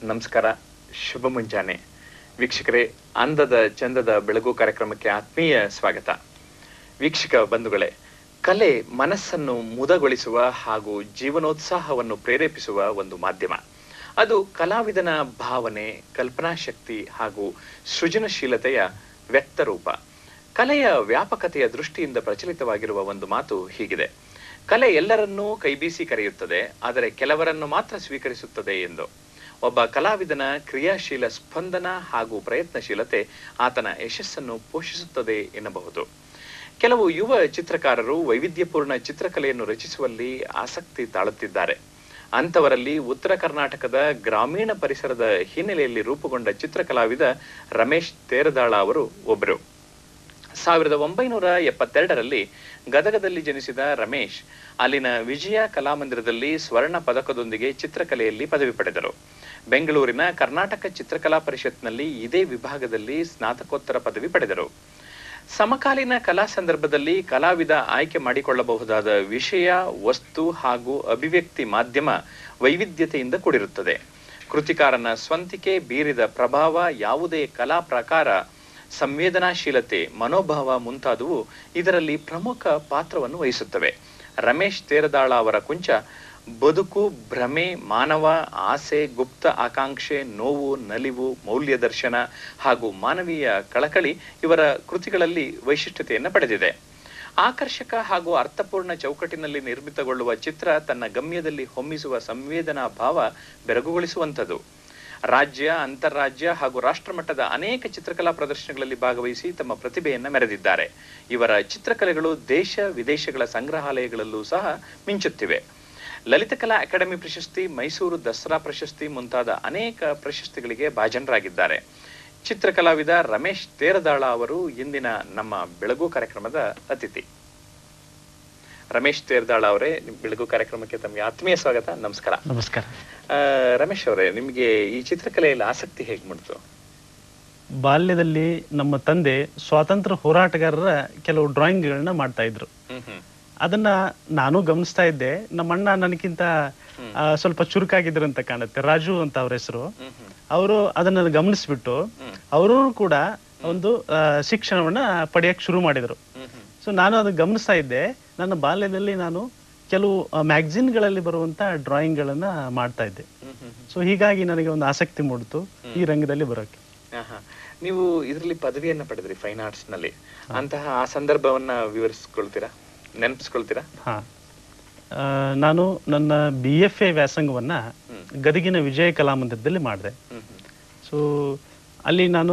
ನಮಸ್ಕಾರ ಶುಭ ಮುಂಜಾನೆ ವೀಕ್ಷಕರೇ ಅಂದದ ಚಂದದ ಬೆಳಗು ಕಾರ್ಯಕ್ರಮಕ್ಕೆ ಆತ್ಮೀಯ ಸ್ವಾಗತ ವೀಕ್ಷಕ ಬಂಧುಗಳೇ ಕಲೆ ಮನಸ್ಸನ್ನು ಮುದಗೊಳಿಸುವ ಹಾಗೂ ಜೀವನೋತ್ಸಾಹವನ್ನು ಪ್ರೇರೇಪಿಸುವ ಒಂದು ಮಾಧ್ಯಮ ಅದು ಕಲಾವಿದನ ಭಾವನೆ ಕಲ್ಪನಾ ಶಕ್ತಿ ಹಾಗೂ ಸೃಜನಶೀಲತೆಯ ವ್ಯಕ್ತರೂಪ ಕಲೆಯ ವ್ಯಾಪಕತೆಯ ದೃಷ್ಟಿಯಿಂದ ಪ್ರಚಲಿತವಾಗಿರುವ ಒಂದು ಮಾತು ಹೀಗಿದೆ ಕಲೆ ಎಲ್ಲರನ್ನೂ ಕೈಬೀಸಿ ಕರೆಯುತ್ತದೆ ಆದರೆ ಕೆಲವರನ್ನು ಮಾತ್ರ ಸ್ವೀಕರಿಸುತ್ತದೆ ಎಂದು ಒಬ್ಬ ಕಲಾವಿದನ ಕ್ರಿಯಾಶೀಲ ಸ್ಪಂದನ ಹಾಗೂ ಪ್ರಯತ್ನಶೀಲತೆ ಆತನ ಯಶಸ್ಸನ್ನು ಪೋಷಿಸುತ್ತದೆ ಎನ್ನಬಹುದು ಕೆಲವು ಯುವ ಚಿತ್ರಕಾರರು ವೈವಿಧ್ಯಪೂರ್ಣ ಚಿತ್ರಕಲೆಯನ್ನು ರಚಿಸುವಲ್ಲಿ ಆಸಕ್ತಿ ತಾಳುತ್ತಿದ್ದಾರೆ ಅಂಥವರಲ್ಲಿ ಉತ್ತರ ಕರ್ನಾಟಕದ ಗ್ರಾಮೀಣ ಪರಿಸರದ ಹಿನ್ನೆಲೆಯಲ್ಲಿ ರೂಪುಗೊಂಡ ಚಿತ್ರಕಲಾವಿದ ರಮೇಶ್ ತೇರದಾಳ ಅವರು ಒಬ್ಬರು ಸಾವಿರದ ಒಂಬೈನೂರ ಎಪ್ಪತ್ತೆರಡರಲ್ಲಿ ಗದಗದಲ್ಲಿ ಜನಿಸಿದ ರಮೇಶ್ ಅಲ್ಲಿನ ವಿಜಯ ಕಲಾಮಂದಿರದಲ್ಲಿ ಸ್ವರ್ಣ ಪದಕದೊಂದಿಗೆ ಚಿತ್ರಕಲೆಯಲ್ಲಿ ಪದವಿ ಪಡೆದರು ಬೆಂಗಳೂರಿನ ಕರ್ನಾಟಕ ಚಿತ್ರಕಲಾ ಪರಿಷತ್ನಲ್ಲಿ ಇದೇ ವಿಭಾಗದಲ್ಲಿ ಸ್ನಾತಕೋತ್ತರ ಪದವಿ ಪಡೆದರು ಸಮಕಾಲೀನ ಕಲಾ ಸಂದರ್ಭದಲ್ಲಿ ಕಲಾವಿದ ಆಯ್ಕೆ ಮಾಡಿಕೊಳ್ಳಬಹುದಾದ ವಿಷಯ ವಸ್ತು ಹಾಗೂ ಅಭಿವ್ಯಕ್ತಿ ಮಾಧ್ಯಮ ವೈವಿಧ್ಯತೆಯಿಂದ ಕೂಡಿರುತ್ತದೆ ಕೃತಿಕಾರನ ಸ್ವಂತಿಕೆ ಬೀರಿದ ಪ್ರಭಾವ ಯಾವುದೇ ಕಲಾ ಪ್ರಕಾರ ಸಂವೇದನಾಶೀಲತೆ ಮನೋಭಾವ ಮುಂತಾದವು ಇದರಲ್ಲಿ ಪ್ರಮುಖ ಪಾತ್ರವನ್ನು ವಹಿಸುತ್ತವೆ ರಮೇಶ್ ತೇರದಾಳ ಅವರ ಕುಂಚ ಬದುಕು ಭ್ರಮೆ ಮಾನವ ಆಸೆ ಗುಪ್ತ ಆಕಾಂಕ್ಷೆ ನೋವು ನಲಿವು ಮೌಲ್ಯ ದರ್ಶನ ಹಾಗೂ ಮಾನವೀಯ ಕಳಕಳಿ ಇವರ ಕೃತಿಗಳಲ್ಲಿ ವೈಶಿಷ್ಟ್ಯತೆಯನ್ನು ಪಡೆದಿದೆ ಆಕರ್ಷಕ ಹಾಗೂ ಅರ್ಥಪೂರ್ಣ ಚೌಕಟ್ಟಿನಲ್ಲಿ ನಿರ್ಮಿತಗೊಳ್ಳುವ ಚಿತ್ರ ತನ್ನ ಗಮ್ಯದಲ್ಲಿ ಹೊಮ್ಮಿಸುವ ಸಂವೇದನಾ ಭಾವ ಬೆರಗುಗೊಳಿಸುವಂಥದ್ದು ರಾಜ್ಯ ಅಂತಾರಾಜ್ಯ ಹಾಗೂ ರಾಷ್ಟ್ರಮಟ್ಟದ ಅನೇಕ ಚಿತ್ರಕಲಾ ಪ್ರದರ್ಶನಗಳಲ್ಲಿ ಭಾಗವಹಿಸಿ ತಮ್ಮ ಪ್ರತಿಭೆಯನ್ನ ಮೆರೆದಿದ್ದಾರೆ ಇವರ ಚಿತ್ರಕಲೆಗಳು ದೇಶ ವಿದೇಶಗಳ ಸಂಗ್ರಹಾಲಯಗಳಲ್ಲೂ ಸಹ ಮಿಂಚುತ್ತಿವೆ ಲಲಿತಕಲಾ ಅಕಾಡೆಮಿ ಪ್ರಶಸ್ತಿ ಮೈಸೂರು ದಸರಾ ಪ್ರಶಸ್ತಿ ಮುಂತಾದ ಅನೇಕ ಪ್ರಶಸ್ತಿಗಳಿಗೆ ಭಾಜನರಾಗಿದ್ದಾರೆ ಚಿತ್ರಕಲಾವಿದ ರಮೇಶ್ ತೇರದಾಳ ಅವರು ಇಂದಿನ ನಮ್ಮ ಬೆಳಗು ಕಾರ್ಯಕ್ರಮದ ಅತಿಥಿ ರಮೇಶ್ ತೇರದಾಳ ಅವರೇ ನಿಮ್ ಬೆಳಗು ಕಾರ್ಯಕ್ರಮಕ್ಕೆ ತಮಗೆ ಆತ್ಮೀಯ ಸ್ವಾಗತ ನಮಸ್ಕಾರ ನಮಸ್ಕಾರ ಆ, ರಮೇಶ್ ಅವರೇ ನಿಮಗೆ ಈ ಚಿತ್ರಕಲೆಯಲ್ಲಿ ಆಸಕ್ತಿ ಹೇಗೆ ಮೂಡ್ತು ಬಾಲ್ಯದಲ್ಲಿ ನಮ್ಮ ತಂದೆ ಸ್ವಾತಂತ್ರ್ಯ ಹೋರಾಟಗಾರರ ಕೆಲವು ಡ್ರಾಯಿಂಗ್ಗಳನ್ನ ಮಾಡ್ತಾ ಇದ್ರು ಹ್ಮ್ ಹ್ಮ್ ಅದನ್ನ ನಾನು ಗಮನಿಸ್ತಾ ಇದ್ದೆ ನಮ್ಮ ಅಣ್ಣ ನನಗಿಂತ ಆ, ಸ್ವಲ್ಪ ಚುರುಕಾಗಿದ್ರು ಅಂತ ಕಾಣುತ್ತೆ ರಾಜು ಅಂತ ಅವ್ರ ಹೆಸರು ಹ್ಮ್ ಹ್ಮ್ ಅವರು ಅದನ್ನ ಗಮನಿಸ್ಬಿಟ್ಟು ಹ್ಮ್. ಅವರು ಕೂಡ ಒಂದು ಆ, ಶಿಕ್ಷಣವನ್ನ ಪಡೆಯಕ್ ಶುರು ಮಾಡಿದ್ರು ಹ್ಮ್ ಹ್ಮ್ ಸೊ ನಾನು ಅದನ್ನ ಗಮನಿಸ್ತಾ ಇದ್ದೆ ನನ್ನ ಬಾಲ್ಯದಲ್ಲಿ ನಾನು ಕೆಲವು ಮ್ಯಾಗಝಿನ್ಗಳಲ್ಲಿ ಬರುವಂತ ಡ್ರಾಯಿಂಗ್ಗಳನ್ನ ಮಾಡ್ತಾ ಇದ್ದೆ ಹ್ಮ್ ಹ್ಮ್ ಸೊ ಹೀಗಾಗಿ ನನಗೆ ಒಂದು ಆಸಕ್ತಿ ಮೂಡಿತು ಈ ರಂಗದಲ್ಲಿ ಬರೋಕೆ ಆಹಾ. ನೀವು ಇದರಲ್ಲಿ ಪದವಿಯನ್ನ ಪಡೆದ್ರಿ ಫೈನ್ ಆರ್ಟ್ಸ್ ನಲ್ಲಿ ಅಂತಹ ಆ ಸಂದರ್ಭವನ್ನ ವಿವರಿಸ್ಕೊಳ್ತೀರಾ ನೆನಪಿಸ್ಕೊಳ್ತೀರಾ ಹಾ ಆ, ನಾನು ನನ್ನ ಬಿ ಎಫ್ ಎ ವ್ಯಾಸಂಗವನ್ನ ಗದಗಿನ ವಿಜಯ ಕಲಾಮಂದಿರದಲ್ಲಿ ಮಾಡಿದೆ ಹ್ಮ್ ಹ್ಮ್ ಸೊ ಅಲ್ಲಿ ನಾನು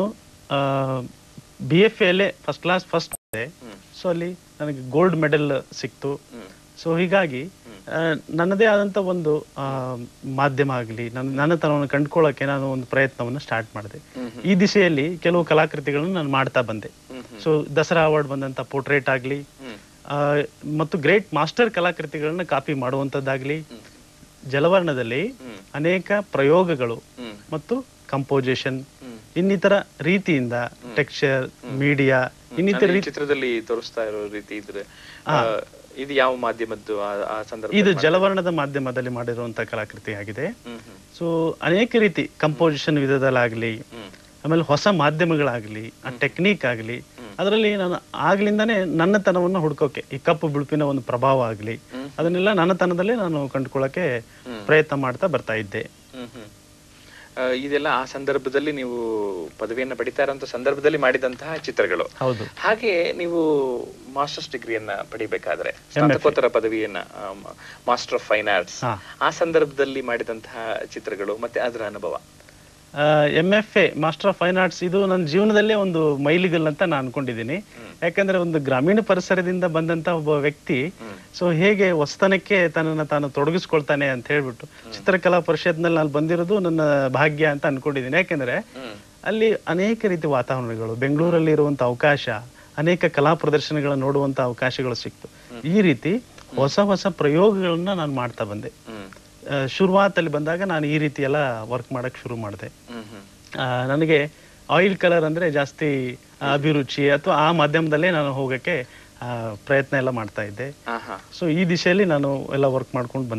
ಬಿ ಎಫ್ ಎಲ್ಲೇ ಫಸ್ಟ್ ಕ್ಲಾಸ್ ಫಸ್ಟ್ ಮಾಡಿದೆ ಹ್ಮ್ ಸೊ ಅಲ್ಲಿ ನನಗೆ ಗೋಲ್ಡ್ ಮೆಡಲ್ ಸಿಕ್ತು ಹ್ಮ್ ಸೊ ಹೀಗಾಗಿ ಆ, ನನ್ನದೇ ಆದಂತ ಒಂದು ಆ, ಮಾಧ್ಯಮ ಆಗಲಿ ನನ್ನ ನನ್ನತನವನ್ನು ಕಂಡುಕೊಳ್ಳೋಕೆ ನಾನು ಒಂದು ಪ್ರಯತ್ನವನ್ನು ಸ್ಟಾರ್ಟ್ ಮಾಡಿದೆ ಹ್ಮ್ ಈ ದಿಶೆಯಲ್ಲಿ ಕೆಲವು ಕಲಾಕೃತಿಗಳನ್ನು ನಾನು ಮಾಡ್ತಾ ಬಂದೆ ಹ್ಮ್ ಹ್ಮ್ ಸೊ ದಸರಾ ಅವಾರ್ಡ್ ಬಂದಂತ ಪೋರ್ಟ್ರೇಟ್ ಆಗಲಿ ಹ್ಮ್ ಆ, ಮತ್ತು ಗ್ರೇಟ್ ಮಾಸ್ಟರ್ ಕಲಾಕೃತಿಗಳನ್ನ ಕಾಪಿ ಮಾಡುವಂಥದ್ದಾಗ್ಲಿ ಜಲವರ್ಣದಲ್ಲಿ ಹ್ಮ್. ಅನೇಕ ಪ್ರಯೋಗಗಳು ಹ್ಮ್ ಮತ್ತು ಕಂಪೋಸಿಷನ್ ಹ್ಮ್ ಇನ್ನಿತರ ರೀತಿಯಿಂದ ಟೆಕ್ಸ್ಚರ್ ಮೀಡಿಯಾ ಇನ್ನಿತರ ಅಂದ್ರೆ ಈ ರೀತಿ ಚಿತ್ರದಲ್ಲಿ ತೋರಿಸ್ತಾ ಇರೋ ರೀತಿ ಇದ್ರೆ ಆ, ಇದು ಯಾವ ಮಾಧ್ಯಮದ್ದು ಆ- ಆ ಸಂದರ್ಭ ಇದು ಜಲವರ್ಣದ ಮಾಧ್ಯಮದಲ್ಲಿ ಮಾಡಿರುವಂತ ಕಲಾಕೃತಿ ಆಗಿದೆ ಹ್ಮ್ ಹ್ಮ್ ಸೊ ಅನೇಕ ರೀತಿ ಕಂಪೋಸಿಷನ್ ವಿಧದಲ್ಲಾಗ್ಲಿ ಹ್ಮ್ ಆಮೇಲೆ ಹೊಸ ಮಾಧ್ಯಮಗಳಾಗ್ಲಿ ಆ ಟೆಕ್ನಿಕ್ ಆಗಲಿ ಅದರಲ್ಲಿ ನಾನು ಆಗ್ಲಿಂದಾನೇ ನನ್ನತನವನ್ನು ಹುಡ್ಕೋಕೆ ಈ ಕಪ್ಪು ಬಿಳುಪಿನ ಒಂದು ಪ್ರಭಾವ ಆಗಲಿ ಹ್ಮ್. ಅದನ್ನೆಲ್ಲ ನನ್ನತನದಲ್ಲೇ ನಾನು ಕಂಡುಕೊಳ್ಳೋಕೆ ಪ್ರಯತ್ನ ಮಾಡ್ತಾ ಬರ್ತಾ ಇದ್ದೆ ಹ್ಮ್ ಹ್ಮ್ ಆ, ಇದೆಲ್ಲ ಆ ಸಂದರ್ಭದಲ್ಲಿ ನೀವು ಪದವಿಯನ್ನ ಪಡಿತಾ ಇರೋಂಥ ಸಂದರ್ಭದಲ್ಲಿ ಮಾಡಿದಂತಹ ಚಿತ್ರಗಳು ಹೌದು ಹಾಗೆ ನೀವು ಮಾಸ್ಟರ್ಸ್ ಡಿಗ್ರಿಯನ್ನ ಪಡಿಬೇಕಾದ್ರೆ ಸ್ನಾತಕೋತ್ತರ ಪದವಿಯನ್ನ ಮಾಸ್ಟರ್ ಆಫ್ ಫೈನ್ ಆರ್ಟ್ಸ್ ಹಾ. ಆ ಸಂದರ್ಭದಲ್ಲಿ ಮಾಡಿದಂತಹ ಚಿತ್ರಗಳು ಮತ್ತೆ ಅದರ ಅನುಭವ M F A master of fine arts ಇದು ನನ್ನ ಜೀವನದಲ್ಲೇ ಒಂದು ಮೈಲಿಗಲ್ ಅಂತ ನಾನು ಅನ್ಕೊಂಡಿದ್ದೀನಿ ಯಾಕಂದ್ರೆ ಒಂದು ಗ್ರಾಮೀಣ ಪರಿಸರದಿಂದ ಬಂದಂತ ಒಬ್ಬ ವ್ಯಕ್ತಿ ಸೊ ಹೇಗೆ ಹೊಸತನಕ್ಕೆ ತನ್ನನ್ನ ತಾನು ತೊಡಗಿಸ್ಕೊಳ್ತಾನೆ ಅಂತ ಹೇಳ್ಬಿಟ್ಟು ಚಿತ್ರಕಲಾ ಪರಿಷತ್ನಲ್ಲಿ ನಾನು ಬಂದಿರೋದು ನನ್ನ ಭಾಗ್ಯ ಅಂತ ಅನ್ಕೊಂಡಿದ್ದೀನಿ ಯಾಕಂದ್ರೆ ಹ್ಮ್ ಅಲ್ಲಿ ಅನೇಕ ರೀತಿ ವಾತಾವರಣಗಳು ಬೆಂಗಳೂರಲ್ಲಿ ಇರುವಂತ ಅವಕಾಶ ಅನೇಕ ಕಲಾ ಪ್ರದರ್ಶನಗಳನ್ನ ನೋಡುವಂತ ಅವಕಾಶಗಳು ಸಿಕ್ತು ಈ ರೀತಿ ಹೊಸ ಹೊಸ ಪ್ರಯೋಗಗಳನ್ನ ನಾನು ಮಾಡ್ತಾ ಬಂದೆ ಹ್ಮ್ ಆ, ಶುರುವಾತಲ್ಲಿ ಬಂದಾಗ ನಾನು ಈ ರೀತಿ ಎಲ್ಲ ವರ್ಕ್ ಮಾಡಕ್ ಶುರು ಮಾಡಿದೆ ಹ್ಮ್ ಹ್ಮ್ ಆ, ನನಗೆ ಆಯಿಲ್ ಕಲರ್ ಅಂದ್ರೆ ಜಾಸ್ತಿ ಅಭಿರುಚಿ ಅಥವಾ ಆ ಮಾಧ್ಯಮದಲ್ಲೇ ನಾನು ಹೋಗಕ್ಕೆ ಆ, ಪ್ರಯತ್ನ ಎಲ್ಲ ಮಾಡ್ತಾ ಇದ್ದೆ ಹಾ ಹಾ ಸೊ ಈ ದಿಶೆಯಲ್ಲಿ ನಾನು ಎಲ್ಲ ವರ್ಕ್ ಮಾಡ್ಕೊಂಡು ಬಂದೆ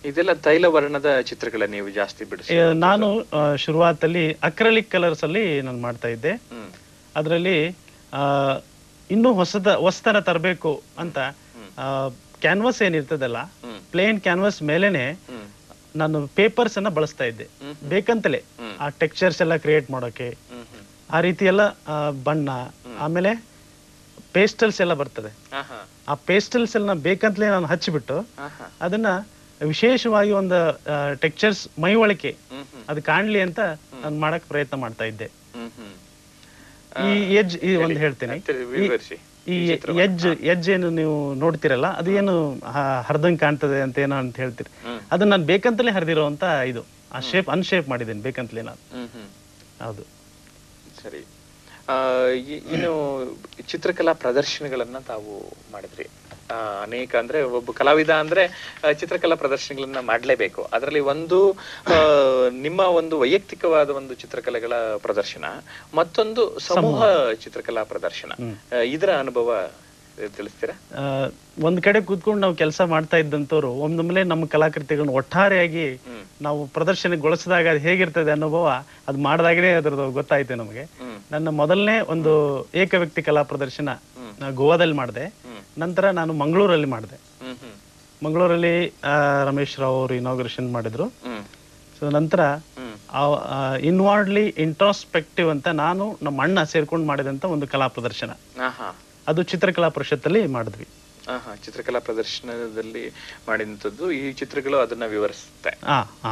ಇದೆಲ್ಲ ತೈಲ ವರ್ಣದ ಚಿತ್ರಗಳ ನೀವು ಜಾಸ್ತಿ ಬಿಡಿಸಿ ಏ, ನಾನು ಆ, ಶುರುವಾತಲ್ಲಿ ಅಕ್ರಲಿಕ್ ಕಲರ್ಸ್ ಅಲ್ಲಿ ನಾನು ಮಾಡ್ತಾ ಇದ್ದೆ ಹ್ಮ್ ಅದರಲ್ಲಿ ಇನ್ನೂ ಹೊಸದ ಹೊಸತನ ತರಬೇಕು ಅಂತ ಕ್ಯಾನ್ವಾಸ್ ಏನಿರ್ತದಲ್ಲ ಹ್ಮ್. ಪ್ಲೇನ್ ಕ್ಯಾನ್ವಾಸ್ ಮೇಲೆನೆ ಹ್ಮ್ ನಾನು ಪೇಪರ್ಸ್ ಅನ್ನ ಬಳಸ್ತಾ ಇದ್ದೆ ಹ್ಮ್. ಬೇಕಂತಲೇ ಹ್ಮ್. ಆ ಟೆಕ್ಸ್ಚರ್ಸ್ ಎಲ್ಲ ಕ್ರಿಯೇಟ್ ಮಾಡೋಕೆ ಹ್ಮ್ ಹ್ಮ್ ಆ ರೀತಿ ಎಲ್ಲ ಆ, ಬಣ್ಣ ಆಮೇಲೆ ಪೇಸ್ಟಲ್ಸ್ ಎಲ್ಲ ಬರ್ತದೆ ಆಹಾ ಆ ಪೇಸ್ಟಲ್ಸ್ ಎಲ್ಲ ಬೇಕಂತಲೇ ನಾನು ಹಚ್ಚಿಬಿಟ್ಟು ಆಹಾ ಅದನ್ನ ವಿಶೇಷವಾಗಿ ಒಂದು ಟೆಕ್ಸ್ಚರ್ಸ್ ಮೈ ಒಳಕೆ ಹ್ಮ್ ಹ್ಮ್ ಅದು ಕಾಣ್ಲಿ ಅಂತ ನಾನು ಮಾಡಕ್ ಪ್ರಯತ್ನ ಮಾಡ್ತಾ ಇದ್ದೆ ಹ್ಮ್ ಹ್ಮ್ ಈ ಎಜ್ ಈ ಒಂದು ಹೇಳ್ತೇನೆ ಮತ್ತೆ ವಿವರಿಸಿ ಈ ಎಜ್ ಎಜ್ ಏನು ನೀವು ನೋಡ್ತಿರಲ್ಲ ಅದು ಏನು ಹ- ಹರ್ದಂಗ್ ಕಾಣ್ತದೆ ಅಂತ ಏನೋ ಅಂತ ಹೇಳ್ತೀರಿ ಹ್ಮ್. ಅದನ್ನ ನಾನು ಬೇಕಂತಲೇ ಹರಿದಿರುವಂತ ಇದು ಆ ಶೇಪ್ ಅನ್ಶೇಪ್ ಮಾಡಿದ್ದೇನೆ ಬೇಕಂತಲೇ ನಾನು ಹ್ಮ್ ಹ್ಮ್ ಹೌದು ಸರಿ ಆ, ಇ- ಇನ್ನು ಚಿತ್ರಕಲಾ ಪ್ರದರ್ಶನಗಳನ್ನ ತಾವು ಮಾಡಿದ್ರಿ ಆ, ಅನೇಕ ಅಂದ್ರೆ ಒಬ್ಬ ಕಲಾವಿದ ಅಂದ್ರೆ ಆ, ಚಿತ್ರಕಲಾ ಪ್ರದರ್ಶನಗಳನ್ನ ಮಾಡ್ಲೇಬೇಕು ಅದರಲ್ಲಿ ಒಂದು ಆ, ನಿಮ್ಮ ಒಂದು ವೈಯಕ್ತಿಕವಾದ ಒಂದು ಚಿತ್ರಕಲೆಗಳ ಪ್ರದರ್ಶನ ಮತ್ತೊಂದು ಸಮೂಹ ಚಿತ್ರಕಲಾ ಪ್ರದರ್ಶನ ಆ, ಇದರ ಅನುಭವ ತಿಳಿಸ್ತೀರಾ ಆ, ಒಂದ್ ಕಡೆ ಕೂತ್ಕೊಂಡು ನಾವು ಕೆಲಸ ಮಾಡ್ತಾ ಇದ್ದಂತವ್ರು ಒಮ್ಮೊಮ್ಮೆ ನಮ್ಮ ಕಲಾಕೃತಿಗಳನ್ನ ಒಟ್ಟಾರೆಯಾಗಿ ಹ್ಮ್. ನಾವು ಪ್ರದರ್ಶನಗೊಳಿಸಿದಾಗ ಅದು ಹೇಗಿರ್ತದೆ ಅನುಭವ ಅದು ಮಾಡಿದಾಗಲೇ ಅದರದ್ದು ಗೊತ್ತಾಯ್ತು ನಮಗೆ ಹ್ಮ್ ನನ್ನ ಮೊದಲನೇ ಒಂದು ಏಕ ವ್ಯಕ್ತಿ ಕಲಾ ಪ್ರದರ್ಶನ ಹ್ಮ್. ನಾ ಗೋವಾದಲ್ಲಿ ಮಾಡಿದೆ ಹ್ಮ್ ನಂತರ ನಾನು ಮಂಗಳೂರಲ್ಲಿ ಮಾಡಿದೆ ಹ್ಮ್ ಹ್ಮ್ ಮಂಗಳೂರಲ್ಲಿ ಆ, ರಮೇಶ್ ರಾವ್ ಅವರು ಇನಾಗ್ರೇಷನ್ ಮಾಡಿದ್ರು ಹ್ಮ್ ಸೊ ನಂತರ ಹ್ಮ್ ಇನ್ವಾರ್ಡ್ಲಿ ಇಂಟ್ರಾಸ್ಪೆಕ್ಟಿವ್ ಅಂತ ನಾನು ನಮ್ಮ ಅಣ್ಣ ಸೇರ್ಕೊಂಡು ಮಾಡಿದಂತ ಒಂದು ಕಲಾ ಪ್ರದರ್ಶನ ಆಹಾ ಅದು ಚಿತ್ರಕಲಾ ಪರಿಷತ್ತಲ್ಲಿ ಮಾಡಿದ್ವಿ ಆಹಾ ಚಿತ್ರಕಲಾ ಪ್ರದರ್ಶನದಲ್ಲಿ ಮಾಡಿದಂಥದ್ದು ಈ ಚಿತ್ರಗಳು ಅದನ್ನ ವಿವರಿಸುತ್ತೆ ಹಾ ಹಾ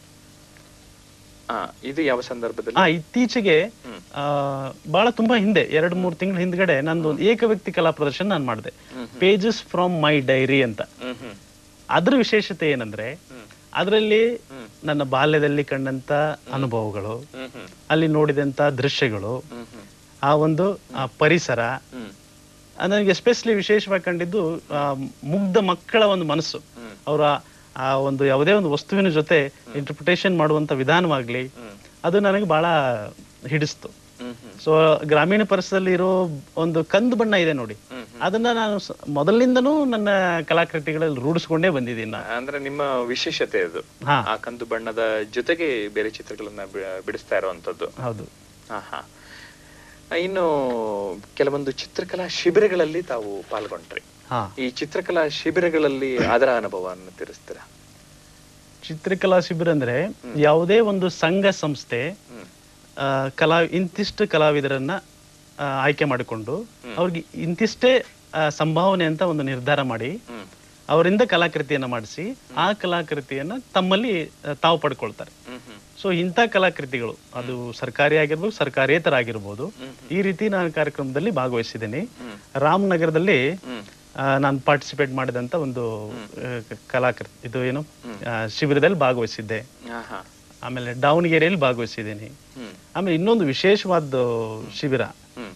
ಆ ಇದು ಯಾವ ಸಂದರ್ಭದಲ್ಲಿ ಆ ಇತ್ತೀಚೆಗೆ ಹ್ಮ್. ಆ, ಬಹಳ ತುಂಬಾ ಹಿಂದೆ ಎರಡು ಮೂರು ತಿಂಗಳ ಹಿಂದ್ಗಡೆ ನಂದು ಒಂದು ಏಕ ವ್ಯಕ್ತಿ ಕಲಾ ಪ್ರದರ್ಶನ ನಾನು ಮಾಡಿದೆ ಹ್ಮ್ ಪೇಜಸ್ ಫ್ರಮ್ ಮೈ ಡೈರಿ ಅಂತ ಹ್ಮ್ ಹ್ಮ್ ಅದ್ರ ವಿಶೇಷತೆ ಏನಂದ್ರೆ ಹ್ಮ್ ಅದರಲ್ಲಿ ಹ್ಮ್. ನನ್ನ ಬಾಲ್ಯದಲ್ಲಿ ಕಂಡಂತ ಅನುಭವಗಳು ಹ್ಮ್ ಹ್ಮ್ ಅಲ್ಲಿ ನೋಡಿದಂತ ದೃಶ್ಯಗಳು ಹ್ಮ್ ಹ್ಮ್ ಆ ಒಂದು ಆ ಪರಿಸರ ಹ್ಮ್ ಆ, ನನಗೆ ಎಸ್ಪೆಷಲಿ ವಿಶೇಷವಾಗಿ ಕಂಡಿದ್ದು ಆ, ಮುಗ್ಧ ಮಕ್ಕಳ ಒಂದು ಮನಸ್ಸು ಹ್ಮ್. ಅವರ ಆ ಒಂದು ಯಾವುದೇ ಒಂದು ವಸ್ತುವಿನ ಜೊತೆ ಇಂಟರ್ಪ್ರಿಟೇಷನ್ ಮಾಡುವಂತ ವಿಧಾನವಾಗ್ಲಿ ಹ್ಮ್ ಅದು ನನಗೆ ಬಹಳ ಹಿಡಿಸ್ತು ಹ್ಮ್ ಹ್ಮ್ ಸೊ ಗ್ರಾಮೀಣ ಪರಿಸರದಲ್ಲಿ ಇರೋ ಒಂದು ಕಂದು ಬಣ್ಣ ಇದೆ ನೋಡಿ ಹ್ಮ್ ಅದನ್ನ ನಾನು ಸ- ಮೊದಲಿನಿಂದನೂ ನನ್ನ ಕಲಾಕೃತಿಗಳಲ್ಲಿ ರೂಢಿಸ್ಕೊಂಡೇ ಬಂದಿದ್ದೀನಿ ನಾನು ಅಂದ್ರೆ ನಿಮ್ಮ ವಿಶೇಷತೆ ಅದು ಹಾ ಆ ಕಂದು ಬಣ್ಣದ ಜೊತೆಗೆ ಬೇರೆ ಚಿತ್ರಗಳನ್ನ ಬಿ- ಬಿಡಿಸ್ತಾ ಇರುವಂತದ್ದು ಹೌದು ಆಹಾ ಇನ್ನು ಕೆಲವೊಂದು ಚಿತ್ರಕಲಾ ಶಿಬಿರಗಳಲ್ಲಿ ತಾವು ಪಾಲ್ಗೊಂಡ್ರಿ ಹಾ ಈ ಚಿತ್ರಕಲಾ ಶಿಬಿರಗಳಲ್ಲಿ ಅದರ ಅನುಭವವನ್ನು ತಿಳಿಸ್ತೀರಾ ಚಿತ್ರಕಲಾ ಶಿಬಿರ ಅಂದ್ರೆ ಯಾವುದೇ ಒಂದು ಸಂಘ ಸಂಸ್ಥೆ ಹ್ಮ್ ಆ, ಕಲಾ ಇಂತಿಷ್ಟು ಕಲಾವಿದರನ್ನ ಆ, ಆಯ್ಕೆ ಮಾಡಿಕೊಂಡು ಅವ್ರಿಗೆ ಇಂತಿಷ್ಟೇ ಆ, ಸಂಭಾವನೆ ಅಂತ ಒಂದು ನಿರ್ಧಾರ ಮಾಡಿ ಹ್ಮ್ ಅವರಿಂದ ಕಲಾಕೃತಿಯನ್ನ ಮಾಡಿಸಿ ಆ ಕಲಾಕೃತಿಯನ್ನ ತಮ್ಮಲ್ಲಿ ಆ, ತಾವು ಪಡ್ಕೊಳ್ತಾರೆ ಹ್ಮ್ ಹ್ಮ್ ಸೊ ಇಂಥ ಕಲಾಕೃತಿಗಳು ಅದು ಸರ್ಕಾರಿ ಆಗಿರ್ಬೋದು ಸರ್ಕಾರೇತರ ಆಗಿರ್ಬೋದು ಈ ರೀತಿ ನಾನು ಕಾರ್ಯಕ್ರಮದಲ್ಲಿ ಭಾಗವಹಿಸಿದ್ದೀನಿ ಹ್ಮ್. ರಾಮನಗರದಲ್ಲಿ ಹ್ಮ್ ಆ, ನಾನು ಪಾರ್ಟಿಸಿಪೇಟ್ ಮಾಡಿದಂತ ಒಂದು ಆ, ಕಲಾಕೃತಿ ಇದು ಏನು ಆ, ಶಿಬಿರದಲ್ಲಿ ಭಾಗವಹಿಸಿದ್ದೆ ಆಹಾ ಆಮೇಲೆ ದಾವಣಗೆರೆಯಲ್ಲಿ ಭಾಗವಹಿಸಿದ್ದೀನಿ ಹ್ಮ್ ಆಮೇಲೆ ಇನ್ನೊಂದು ವಿಶೇಷವಾದ ಶಿಬಿರ ಹ್ಮ್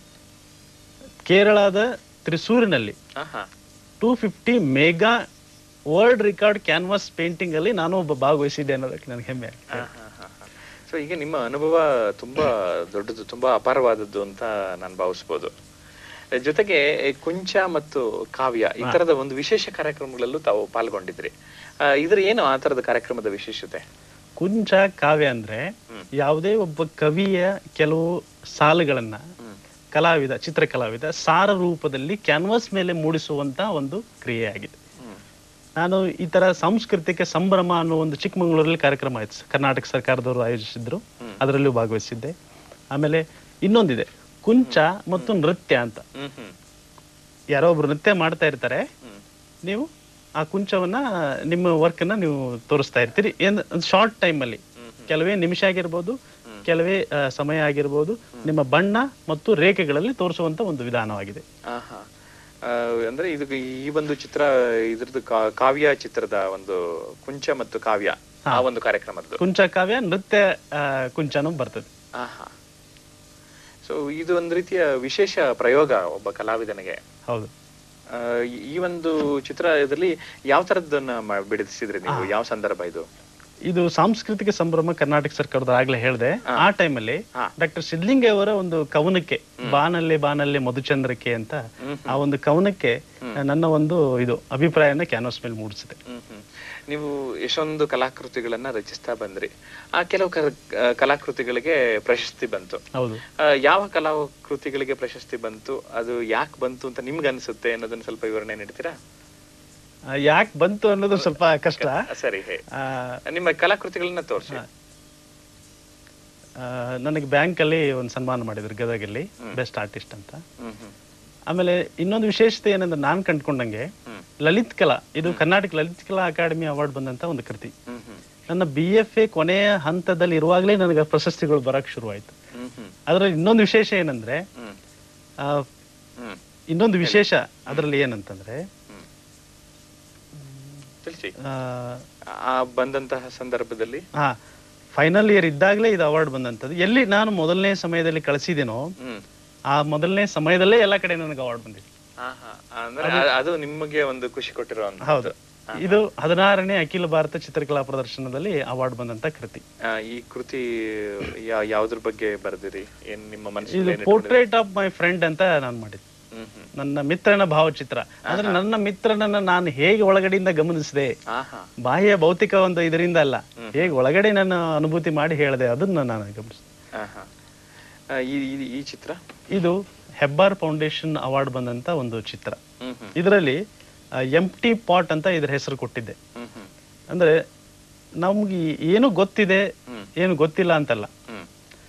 ಕೇರಳದ ತ್ರಿಸೂರಿನಲ್ಲಿ ಆಹಾ two fifty mega world record canvas painting ಅಲ್ಲಿ ನಾನು ಒಬ್ಬ ಭಾಗವಹಿಸಿದ್ದೆ ಅನ್ನೋದಕ್ಕೆ ನನಗೆ ಹೆಮ್ಮೆ ಆಗ್ತದೆ ಸೊ ಈಗ ನಿಮ್ಮ ಅನುಭವ ತುಂಬಾ ದೊಡ್ಡದು ತುಂಬಾ ಅಪಾರವಾದದ್ದು ಅಂತ ನಾನು ಭಾವಿಸ್ಬೋದು ಜೊತೆಗೆ ಈ ಕುಂಚ ಮತ್ತು ಕಾವ್ಯ ಈ ತರದ ಒಂದು ವಿಶೇಷ ಕಾರ್ಯಕ್ರಮಗಳಲ್ಲೂ ತಾವು ಪಾಲ್ಗೊಂಡಿದ್ರಿ ಆ, ಇದ್ರ ಏನು ಆ ತರದ ಕಾರ್ಯಕ್ರಮದ ವಿಶೇಷತೆ ಕುಂಚ ಕಾವ್ಯ ಅಂದ್ರೆ ಯಾವುದೇ ಒಬ್ಬ ಕವಿಯ ಕೆಲವು ಸಾಲುಗಳನ್ನ ಹ್ಮ್ ಕಲಾವಿದ ಚಿತ್ರ ಕಲಾವಿದ ಸಾರ ರೂಪದಲ್ಲಿ ಕ್ಯಾನ್ವಾಸ್ ಮೇಲೆ ಮೂಡಿಸುವಂತ ಒಂದು ಕ್ರಿಯೆಯಾಗಿದೆ ಹ್ಮ್ ನಾನು ಈ ತರ ಸಾಂಸ್ಕೃತಿಕ ಸಂಭ್ರಮ ಅನ್ನೋ ಒಂದು ಚಿಕ್ಕಮಗಳೂರಲ್ಲಿ ಕಾರ್ಯಕ್ರಮ ಆಯ್ತು ಕರ್ನಾಟಕ ಸರ್ಕಾರದವರು ಆಯೋಜಿಸಿದ್ರು ಅದರಲ್ಲೂ ಭಾಗವಹಿಸಿದ್ದೆ ಆಮೇಲೆ ಇನ್ನೊಂದಿದೆ ಕುಂಚ ಮತ್ತು ನೃತ್ಯ ಅಂತ ಹ್ಮ್ ಹ್ಮ್ ಯಾರೋ ಒಬ್ರು ನೃತ್ಯ ಮಾಡ್ತಾ ಇರ್ತಾರೆ ಹ್ಮ್ ನೀವು ಆ ಕುಂಚವನ್ನ ನಿಮ್ಮ ವರ್ಕ್ ಅನ್ನ ನೀವು ತೋರಿಸ್ತಾ ಇರ್ತೀರಿ ಏನ್ ಶಾರ್ಟ್ ಟೈಮ್ ಅಲ್ಲಿ ಕೆಲವೇ ನಿಮಿಷ ಆಗಿರ್ಬೋದು ಕೆಲವೇ ಆ, ಸಮಯ ಆಗಿರ್ಬೋದು ನಿಮ್ಮ ಬಣ್ಣ ಮತ್ತು ರೇಖೆಗಳಲ್ಲಿ ತೋರಿಸುವಂತ ಒಂದು ವಿಧಾನವಾಗಿದೆ ಆಹಾ ಆ, ಅಂದ್ರೆ ಇದು ಈ ಒಂದು ಚಿತ್ರ ಇದ್ರದ್ದು ಕಾ- ಕಾವ್ಯ ಚಿತ್ರದ ಒಂದು ಕುಂಚ ಮತ್ತು ಕಾವ್ಯ ಆ ಒಂದು ಕಾರ್ಯಕ್ರಮದ್ದು ಕುಂಚ ಕಾವ್ಯ ನೃತ್ಯ ಆ, ಕುಂಚನೂ ಬರ್ತದೆ ಆಹಾ ಸೊ ಇದು ಒಂದು ರೀತಿಯ ವಿಶೇಷ ಪ್ರಯೋಗ ಒಬ್ಬ ಕಲಾವಿದನಿಗೆ ಹೌದು ಆ, ಈ- ಈ ಒಂದು ಚಿತ್ರ ಇದರಲ್ಲಿ ಯಾವ ತರದ್ದನ್ನ ಮ- ಬಿಡಿಸಿದ್ರಿ ನೀವು ಯಾವ ಸಂದರ್ಭ ಇದು ಇದು ಸಾಂಸ್ಕೃತಿಕ ಸಂಭ್ರಮ ಕರ್ನಾಟಕ ಸರ್ಕಾರದ ಆಗ್ಲೇ ಹೇಳಿದೆ ಆ ಟೈಮಲ್ಲಿ ಹಾ. ಡಾಕ್ಟರ್ ಸಿದ್ಲಿಂಗಿ ಅವರ ಒಂದು ಕವನಕ್ಕೆ ಬಾನಲ್ಲೆ ಬಾನಲ್ಲೆ ಮಧುಚಂದ್ರಕ್ಕೆ ಅಂತ ಆ ಒಂದು ಕವನಕ್ಕೆ ನನ್ನ ಒಂದು ಇದು ಅಭಿಪ್ರಾಯನ ಕ್ಯಾನ್ವಾಸ್ ಮೇಲೆ ಮೂಡಿಸಿದೆ ಹ್ಮ್ ಹ್ಮ್ ನೀವು ಎಷ್ಟೊಂದು ಕಲಾಕೃತಿಗಳನ್ನ ರಚಿಸ್ತಾ ಬಂದ್ರಿ ಆ ಕೆಲವು ಕ- ಆ, ಕಲಾಕೃತಿಗಳಿಗೆ ಪ್ರಶಸ್ತಿ ಬಂತು ಹೌದು ಆ, ಯಾವ ಕಲಾಕೃತಿಗಳಿಗೆ ಪ್ರಶಸ್ತಿ ಬಂತು ಅದು ಯಾಕೆ ಬಂತು ಅಂತ ನಿಮ್ಗೆ ಅನ್ಸುತ್ತೆ ಅನ್ನೋದನ್ನ ಸ್ವಲ್ಪ ವಿವರಣೆ ನೀಡ್ತೀರಾ ಯಾಕೆ ಬಂತು ಅನ್ನೋದು ಸ್ವಲ್ಪ ಕಷ್ಟ ಆ, ಸರಿ ಹೇ ಆ, ನಿಮ್ಮ ಕಲಾಕೃತಿಗಳನ್ನ ತೋರಿಸಿ ಆ, ನನಗೆ ಬ್ಯಾಂಕ್ ಅಲ್ಲಿ ಒಂದು ಸನ್ಮಾನ ಮಾಡಿದ್ರು ಗದಗಲ್ಲಿ ಬೆಸ್ಟ್ ಆರ್ಟಿಸ್ಟ್ ಅಂತ ಹ್ಮ್ ಹ್ಮ್ ಆಮೇಲೆ ಇನ್ನೊಂದು ವಿಶೇಷತೆ ಏನಂದ್ರೆ ನಾನ್ ಕಂಡ್ಕೊಂಡಂಗೆ ಹ್ಮ್ ಲಲಿತ್ ಕಲಾ ಇದು ಕರ್ನಾಟಕ ಲಲಿತ್ ಕಲಾ ಅಕಾಡೆಮಿ ಅವಾರ್ಡ್ ಬಂದಂತ ಒಂದು ಕೃತಿ ಹ್ಮ್ ಹ್ಮ್ ನನ್ನ ಬಿ ಎಫ್ ಎ ಕೊನೆಯ ಹಂತದಲ್ಲಿ ಇರುವಾಗಲೇ ನನಗೆ ಪ್ರಶಸ್ತಿಗಳು ಬರಕ್ ಶುರುವಾಯ್ತು ಹ್ಮ್ ಹ್ಮ್ ಅದರಲ್ಲಿ ಇನ್ನೊಂದು ವಿಶೇಷ ಏನಂದ್ರೆ ಹ್ಮ್ ಆ, ಹ್ಮ್ ಇನ್ನೊಂದು ವಿಶೇಷ ಅದರಲ್ಲಿ ಏನಂತಂದ್ರೆ ಹ್ಮ್ ತಿಳಿಸಿ ಆ, ಆ ಬಂದಂತಹ ಸಂದರ್ಭದಲ್ಲಿ ಹಾ ಫೈನಲ್ ಇಯರ್ ಇದ್ದಾಗಲೇ ಇದು ಅವಾರ್ಡ್ ಬಂದಂತದ್ದು ಎಲ್ಲಿ ನಾನು ಮೊದಲನೇ ಸಮಯದಲ್ಲಿ ಕಳಿಸಿದೇನೋ ಹ್ಮ್ ಆ ಮೊದಲನೇ ಸಮಯದಲ್ಲೇ ಎಲ್ಲ ಕಡೆ ನನಗೆ ಅವಾರ್ಡ್ ಬಂದಿತ್ತು ಹಾ ಹಾ ಅಂದ್ರೆ ಅ- ಅದು ನಿಮಗೆ ಒಂದು ಖುಷಿ ಕೊಟ್ಟಿರೋ ಹೌದು ಇದು ಹದಿನಾರನೇ ಅಖಿಲ ಭಾರತ ಚಿತ್ರಕಲಾ ಪ್ರದರ್ಶನದಲ್ಲಿ ಅವಾರ್ಡ್ ಬಂದಂತ ಕೃತಿ ಈ ಕೃತಿ ಯಾ- ಯಾವ್ದ್ರ ಬಗ್ಗೆ ಬರ್ದಿರಿ ಏನ್ ನಿಮ್ಮ ಇದು ಮನಸ್ಸಲ್ಲಿ ಪೋರ್ಟ್ರೇಟ್ ಆಫ್ ಮೈ ಫ್ರೆಂಡ್ ಅಂತ ನಾನು ಮಾಡಿದ್ದೆ ಹ್ಮ್ ಹ್ಮ್ ನನ್ನ ಮಿತ್ರನ ಭಾವಚಿತ್ರ ಅಂದ್ರೆ ನನ್ನ ಮಿತ್ರನನ್ನ ನಾನು ಹೇಗೆ ಒಳಗಡೆಯಿಂದ ಗಮನಿಸಿದೆ ಹಾ ಹಾ ಬಾಹ್ಯ ಭೌತಿಕ ಒಂದು ಇದರಿಂದ ಅಲ್ಲ ಹೇಗೆ ಒಳಗಡೆ ನನ್ನ ಅನುಭೂತಿ ಮಾಡಿ ಹೇಳಿದೆ ಅದನ್ನ ನಾನು ಗಮನಿಸಿದೆ ಹಾ ಹಾ ಆ, ಈ ಈ- ಈ ಚಿತ್ರ ಇದು ಹೆಬ್ಬಾರ್ ಫೌಂಡೇಶನ್ ಅವಾರ್ಡ್ ಬಂದಂತ ಒಂದು ಚಿತ್ರ ಹ್ಮ್ ಹ್ಮ್ ಇದರಲ್ಲಿ ಎಂ ಟಿ ಪಾಟ್ ಅಂತ ಇದ್ರ ಹೆಸರು ಕೊಟ್ಟಿದ್ದೆ ಹ್ಮ್ ಹ್ಮ್ ಅಂದ್ರೆ ನಮ್ಗೆ ಏನು ಗೊತ್ತಿದೆ ಹ್ಮ್. ಏನು ಗೊತ್ತಿಲ್ಲ ಅಂತಲ್ಲ ಹ್ಮ್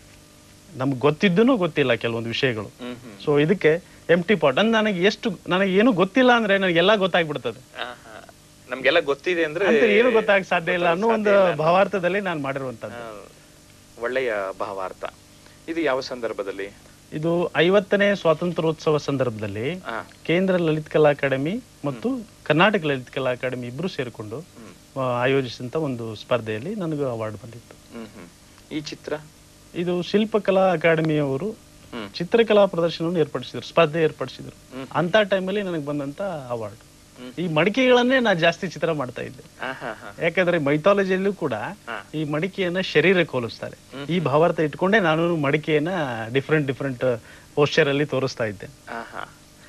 ನಮ್ಗೆ ಗೊತ್ತಿದ್ದೂ ಗೊತ್ತಿಲ್ಲ ಕೆಲವೊಂದು ವಿಷಯಗಳು ಹ್ಮ್ ಹ್ಮ್ ಸೊ ಇದಕ್ಕೆ ಎಂ ಟಿ ಪಾಟ್ ಅಂದ್ರೆ ನನಗೆ ಎಷ್ಟು ನನಗೆ ಏನು ಗೊತ್ತಿಲ್ಲ ಅಂದ್ರೆ ನನಗೆಲ್ಲ ಗೊತ್ತಾಗ್ಬಿಡ್ತದೆ ಆ, ಹಾ. ನಮ್ಗೆಲ್ಲ ಗೊತ್ತಿದೆ ಅಂದ್ರೆ ಅಂತ ಏನು ಗೊತ್ತಾಗ ಸಾಧ್ಯ ಇಲ್ಲ ಅನ್ನೋ ಒಂದು ಭಾವಾರ್ಥದಲ್ಲಿ ನಾನು ಮಾಡಿರುವಂತದ್ದು ಆ, ಒಳ್ಳೆಯ ಭಾವಾರ್ಥ ಇದು ಯಾವ ಸಂದರ್ಭದಲ್ಲಿ ಇದು ಐವತ್ತನೇ ಸ್ವಾತಂತ್ರ್ಯೋತ್ಸವ ಸಂದರ್ಭದಲ್ಲಿ ಆ, ಕೇಂದ್ರ ಲಲಿತ್ ಕಲಾ ಅಕಾಡೆಮಿ ಮತ್ತು ಕರ್ನಾಟಕ ಲಲಿತ್ ಕಲಾ ಅಕಾಡೆಮಿ ಇಬ್ರು ಸೇರಿಕೊಂಡು ಹ್ಮ್. ಆ, ಆಯೋಜಿಸಿದಂತ ಒಂದು ಸ್ಪರ್ಧೆಯಲ್ಲಿ ನನಗೂ ಅವಾರ್ಡ್ ಬಂದಿತ್ತು ಹ್ಮ್ ಹ್ಮ್ ಈ ಚಿತ್ರ ಇದು ಶಿಲ್ಪಕಲಾ ಅಕಾಡೆಮಿಯವರು ಹ್ಮ್ ಚಿತ್ರಕಲಾ ಪ್ರದರ್ಶನವನ್ನು ಏರ್ಪಡಿಸಿದ್ರು ಸ್ಪರ್ಧೆ ಏರ್ಪಡಿಸಿದ್ರು ಹ್ಮ್. ಅಂತ ಟೈಮಲ್ಲಿ ನನಗೆ ಬಂದಂತ ಅವಾರ್ಡ್ ಹ್ಮ್. ಈ ಮಡಿಕೆಗಳನ್ನೇ ನಾನು ಜಾಸ್ತಿ ಚಿತ್ರ ಮಾಡ್ತಾ ಇದ್ದೆ ಆ, ಹಾ ಹಾ ಯಾಕಂದ್ರೆ ಮೈಥಾಲಜಿಯಲ್ಲೂ ಕೂಡ ಹಾ. ಈ ಮಡಿಕೆಯನ್ನ ಶರೀರಕ್ಕೆ ಹೋಲಿಸ್ತಾರೆ ಈ ಭಾವಾರ್ಥ ಇಟ್ಕೊಂಡೇ ನಾನು ಮಡಿಕೆಯನ್ನ ಡಿಫ್ರೆಂಟ್ ಡಿಫ್ರೆಂಟ್ ಪೋಸ್ಚರ್ ಅಲ್ಲಿ ತೋರಿಸ್ತಾ ಇದ್ದೆ ಆ, ಹಾ.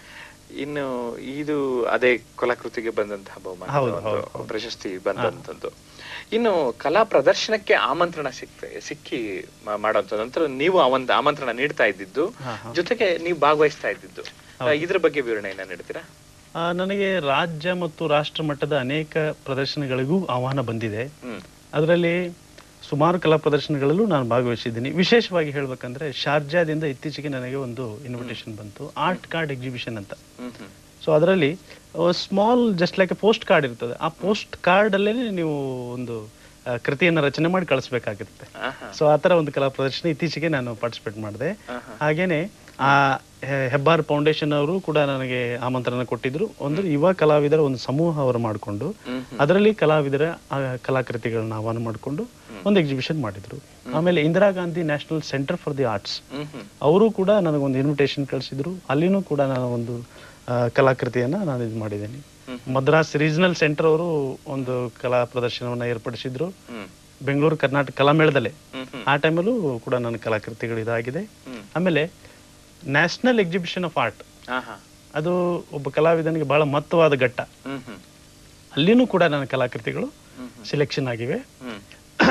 ಇನ್ನು ಇದು ಅದೇ ಕಲಾಕೃತಿಗೆ ಬಂದಂತಹ ಬಹುಮಾನ ಹೌದು, ಒಂದು ಹೌದು, ಪ್ರಶಸ್ತಿ ಬಂದಂತದ್ದು ಇನ್ನು ಕಲಾ ಪ್ರದರ್ಶನಕ್ಕೆ ಆಮಂತ್ರಣ ಸಿಕ್ತ ಸಿಕ್ಕಿ ಮಾ- ಮಾಡುವಂತದ್ದು ನಂತರ ನೀವು ಆ ಒಂದು ಆಮಂತ್ರಣ ನೀಡ್ತಾ ಇದ್ದಿದ್ದು ಹಾ, ಹಾ. ಜೊತೆಗೆ ನೀವು ಭಾಗವಹಿಸ್ತಾ ಇದ್ದಿದ್ದು ಆ, ಇದ್ರ ಬಗ್ಗೆ ವಿವರಣೆಯನ್ನ ನೀಡ್ತೀರಾ ಆ, ನನಗೆ ರಾಜ್ಯ ಮತ್ತು ರಾಷ್ಟ್ರ ಮಟ್ಟದ ಅನೇಕ ಪ್ರದರ್ಶನಗಳಿಗೂ ಆಹ್ವಾನ ಬಂದಿದೆ ಹ್ಮ್ ಅದರಲ್ಲಿ ಸುಮಾರು ಕಲಾ ಪ್ರದರ್ಶನಗಳಲ್ಲೂ ನಾನು ಭಾಗವಹಿಸಿದ್ದೀನಿ ವಿಶೇಷವಾಗಿ ಹೇಳ್ಬೇಕಂದ್ರೆ ಶಾರ್ಜಾದಿಂದ ಇತ್ತೀಚೆಗೆ ನನಗೆ ಒಂದು ಇನ್ವಿಟೇಷನ್ ಬಂತು ಆರ್ಟ್ ಕಾರ್ಡ್ ಎಕ್ಸಿಬಿಷನ್ ಅಂತ ಹ್ಮ್ ಹ್ಮ್ ಸೊ ಅದರಲ್ಲಿ small just like a post card ಇರ್ತದೆ ಆ ಪೋಸ್ಟ್ ಕಾರ್ಡ್ ಅಲ್ಲೇ ನೀವು ಒಂದು ಆ, ಕೃತಿಯನ್ನ ರಚನೆ ಮಾಡಿ ಕಳಿಸ್ಬೇಕಾಗಿರುತ್ತೆ ಆ, ಹಾ. ಸೊ ಆ ತರ ಒಂದು ಕಲಾ ಪ್ರದರ್ಶನ ಇತ್ತೀಚೆಗೆ ನಾನು ಪಾರ್ಟಿಸಿಪೇಟ್ ಮಾಡಿದೆ ಆ, ಹಾ. ಹಾಗೇನೆ ಆ ಹೆ- ಹೆಬ್ಬಾರ್ ಫೌಂಡೇಶನ್ ಅವರು ಕೂಡ ನನಗೆ ಆಮಂತ್ರಣ ಕೊಟ್ಟಿದ್ರು ಒಂದು ಯುವ ಕಲಾವಿದರ ಒಂದು ಸಮೂಹ ಅವರು ಮಾಡಿಕೊಂಡು ಹ್ಮ್ ಅದರಲ್ಲಿ ಕಲಾವಿದರ ಆ, ಕಲಾಕೃತಿಗಳನ್ನ ಆಹ್ವಾನ ಮಾಡಿಕೊಂಡು ಒಂದು ಎಕ್ಸಿಬಿಷನ್ ಮಾಡಿದ್ರು ಆಮೇಲೆ Indira Gandhi national centre for the arts ಹ್ಮ್ ಹ್ಮ್ ಅವರು ಕೂಡ ನನಗೊಂದು ಇನ್ವಿಟೇಷನ್ ಕಳಿಸಿದ್ರು ಅಲ್ಲಿನೂ ಕೂಡ ನಾನು ಒಂದು ಆ, ಕಲಾಕೃತಿಯನ್ನ ನಾನು ಇದು ಮಾಡಿದ್ದೀನಿ ಮದ್ರಾಸ್ ರೀಜನಲ್ ಸೆಂಟರ್ ಅವರು ಒಂದು ಕಲಾ ಪ್ರದರ್ಶನವನ್ನ ಏರ್ಪಡಿಸಿದ್ರು ಹ್ಮ್ ಬೆಂಗಳೂರು ಕರ್ನಾಟಕ ಕಲಾಮೇಳದಲ್ಲೇ ಹ್ಮ್ ಹ್ಮ್ ಆ ಟೈಮಲ್ಲೂ ಕೂಡ ನನ್ನ ಕಲಾಕೃತಿಗಳು ಇದಾಗಿದೆ ಹ್ಮ್. ಆಮೇಲೆ ನ್ಯಾಷನಲ್ ಎಕ್ಸಿಬಿಷನ್ ಆಫ್ ಆರ್ಟ್ ಆ, ಹಾ. ಅದು ಒಬ್ಬ ಕಲಾವಿದನಿಗೆ ಬಹಳ ಮಹತ್ವವಾದ ಘಟ್ಟ ಹ್ಮ್ ಹ್ಮ್ ಅಲ್ಲಿನೂ ಕೂಡ ನನ್ನ ಕಲಾಕೃತಿಗಳು ಹ್ಮ್ ಸೆಲೆಕ್ಷನ್ ಆಗಿವೆ ಹ್ಮ್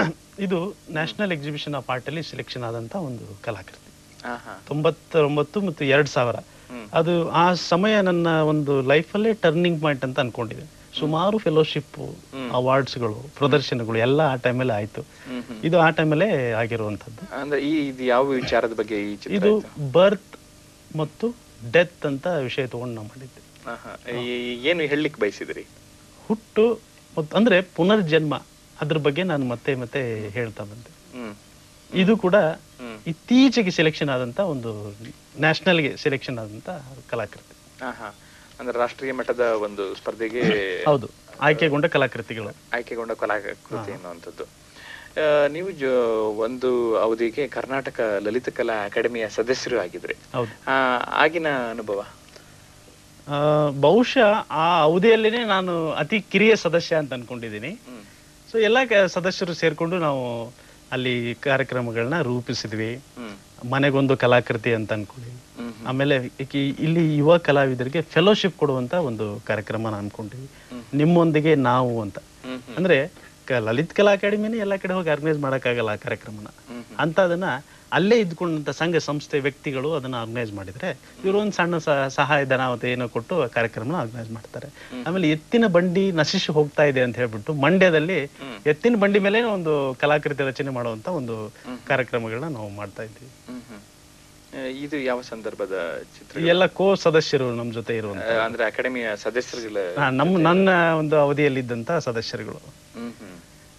ಇದು ನ್ಯಾಷನಲ್ ಎಕ್ಸಿಬಿಷನ್ ಆಫ್ ಆರ್ಟ್ ಅಲ್ಲಿ ಸೆಲೆಕ್ಷನ್ ಆದಂತ ಒಂದು ಕಲಾಕೃತಿ ಆ, ಹಾ. ತೊಂಬತ್ತೊಂಬತ್ತು ಮತ್ತು ಎರಡ್ ಸಾವಿರ ಹ್ಮ್. ಅದು ಆ ಸಮಯ ನನ್ನ ಒಂದು ಲೈಫಲ್ಲೇ ಟರ್ನಿಂಗ್ ಪಾಯಿಂಟ್ ಅಂತ ಅನ್ಕೊಂಡಿದೆ ಸುಮಾರು ಫೆಲೋಶಿಪ್ ಅವಾರ್ಡ್ಸ್ಗಳು ಪ್ರದರ್ಶನಗಳು ಎಲ್ಲ ಆ ಟೈಮಲ್ಲಿ ಆಯ್ತು ಹ್ಮ್ ಹ್ಮ್ ಇದು ಆ ಟೈಮಲ್ಲೇ ಆಗಿರುವಂತದ್ದು ಅಂದ್ರೆ ಈ ಇದು ಯಾವ ವಿಚಾರದ ಬಗ್ಗೆ ಈ ಚಿತ್ರ ಇದು ಆಯ್ತು? ಬರ್ತ್ ಮತ್ತು ಡೆತ್ ಅಂತ ವಿಷಯ ತಗೊಂಡು ನಾವು ಮಾಡಿದ್ದೆ ಆ, ಹಾ. ಈ- ಏನು ಹೇಳಲಿಕ್ಕೆ ಬಯಸಿದ್ರಿ ಹುಟ್ಟು ಮತ್ತು ಅಂದ್ರೆ ಪುನರ್ಜನ್ಮ ಅದ್ರ ಬಗ್ಗೆ ನಾನು ಮತ್ತೆ ಮತ್ತೆ ಹೇಳ್ತಾ ಬಂದೆ ಹ್ಮ್ ಇದು ಕೂಡ ಹ್ಮ್ ಇತ್ತೀಚೆಗೆ ಸೆಲೆಕ್ಷನ್ ಆದಂತ ಒಂದು ನ್ಯಾಷನಲ್ಗೆ ಸೆಲೆಕ್ಷನ್ ಆದಂತ ಕಲಾಕೃತಿ ಆ, ಹಾ. ಅಂದ್ರೆ ರಾಷ್ಟ್ರೀಯ ಮಟ್ಟದ ಒಂದು ಸ್ಪರ್ಧೆಗೆ ಹೌದು ಆಯ್ಕೆಗೊಂಡ ಕಲಾಕೃತಿಗಳು ಆಯ್ಕೆಗೊಂಡ ಕಲಾಕೃತಿ ಅನ್ನುವಂಥದ್ದು ಆ, ನೀವು ಜ ಒಂದು ಅವಧಿಗೆ ಕರ್ನಾಟಕ ಲಲಿತ ಕಲಾ ಅಕಾಡೆಮಿಯ ಸದಸ್ಯರು ಆಗಿದ್ರಿ ಹೌದು ಆ, ಆಗಿನ ಅನುಭವ ಆ, ಬಹುಶಃ ಆ ಅವಧಿಯಲ್ಲೇನೆ ನಾನು ಅತಿ ಕಿರಿಯ ಸದಸ್ಯ ಅಂತ ಅನ್ಕೊಂಡಿದ್ದೀನಿ ಹ್ಮ್ ಸೊ ಎಲ್ಲ ಕ- ಸದಸ್ಯರು ಸೇರ್ಕೊಂಡು ನಾವು ಅಲ್ಲಿ ಕಾರ್ಯಕ್ರಮಗಳನ್ನ ರೂಪಿಸಿದ್ವಿ ಹ್ಮ್ ಮನೆಗೊಂದು ಕಲಾಕೃತಿ ಅಂತ ಅನ್ಕೊಳ್ಳಿ ಹ್ಮ್ ಆಮೇಲೆ ಈಕಿ- ಇಲ್ಲಿ ಯುವ ಕಲಾವಿದರಿಗೆ ಫೆಲೋಶಿಪ್ ಕೊಡುವಂತ ಒಂದು ಕಾರ್ಯಕ್ರಮ ಅನ್ಕೊಂಡಿವಿ ನಿಮ್ಮೊಂದಿಗೆ ನಾವು ಅಂತ ಹ್ಮ್ ಹ್ಮ್ ಅಂದ್ರೆ ಕ- ಲಲಿತ್ ಕಲಾ ಅಕಾಡೆಮಿನೇ ಎಲ್ಲ ಕಡೆ ಹೋಗಿ ಆರ್ಗನೈಸ್ ಮಾಡೋಕ್ಕಾಗಲ್ಲ ಆ ಕಾರ್ಯಕ್ರಮನ ಹ್ಮ್ ಅಂತದನ್ನ ಅಲ್ಲೇ ಇದ್ಕೊಂಡಂತ ಸಂಘ ಸಂಸ್ಥೆ ವ್ಯಕ್ತಿಗಳು ಅದನ್ನ ಆರ್ಗನೈಸ್ ಮಾಡಿದ್ರೆ ಇವರು ಒಂದು ಸಣ್ಣ ಸ- ಸಹಾಯಧನ ಮತ್ತೆ ಏನೋ ಕೊಟ್ಟು ಆ ಕಾರ್ಯಕ್ರಮನ ಆರ್ಗನೈಸ್ ಮಾಡ್ತಾರೆ ಆಮೇಲೆ ಎತ್ತಿನ ಬಂಡಿ ನಶಿಸಿ ಹೋಗ್ತಾ ಇದೆ ಅಂತ ಹೇಳ್ಬಿಟ್ಟು ಮಂಡ್ಯದಲ್ಲಿ ಎತ್ತಿನ ಬಂಡಿ ಮೇಲೆ ಒಂದು ಕಲಾಕೃತಿ ರಚನೆ ಮಾಡುವಂತ ಒಂದು ಕಾರ್ಯಕ್ರಮಗಳನ್ನ ನಾವು ಮಾಡ್ತಾ ಇದ್ದೀವಿ ಹ್ಮ್ ಹ್ಮ್ ಆ, ಇದು ಯಾವ ಸಂದರ್ಭದ ಚಿತ್ರ ಎಲ್ಲ ಕೋ ಸದಸ್ಯರು ನಮ್ಮ ಜೊತೆ ಇರುವಂತ ಆ, ಅಂದ್ರೆ ಅಕಾಡೆಮಿಯ ಸದಸ್ಯರುಗಳ ಹಾ, ನಮ್ಮ ನನ್ನ ಒಂದು ಅವಧಿಯಲ್ಲಿದ್ದಂತ ಸದಸ್ಯರುಗಳು ಹ್ಮ್ ಹ್ಮ್.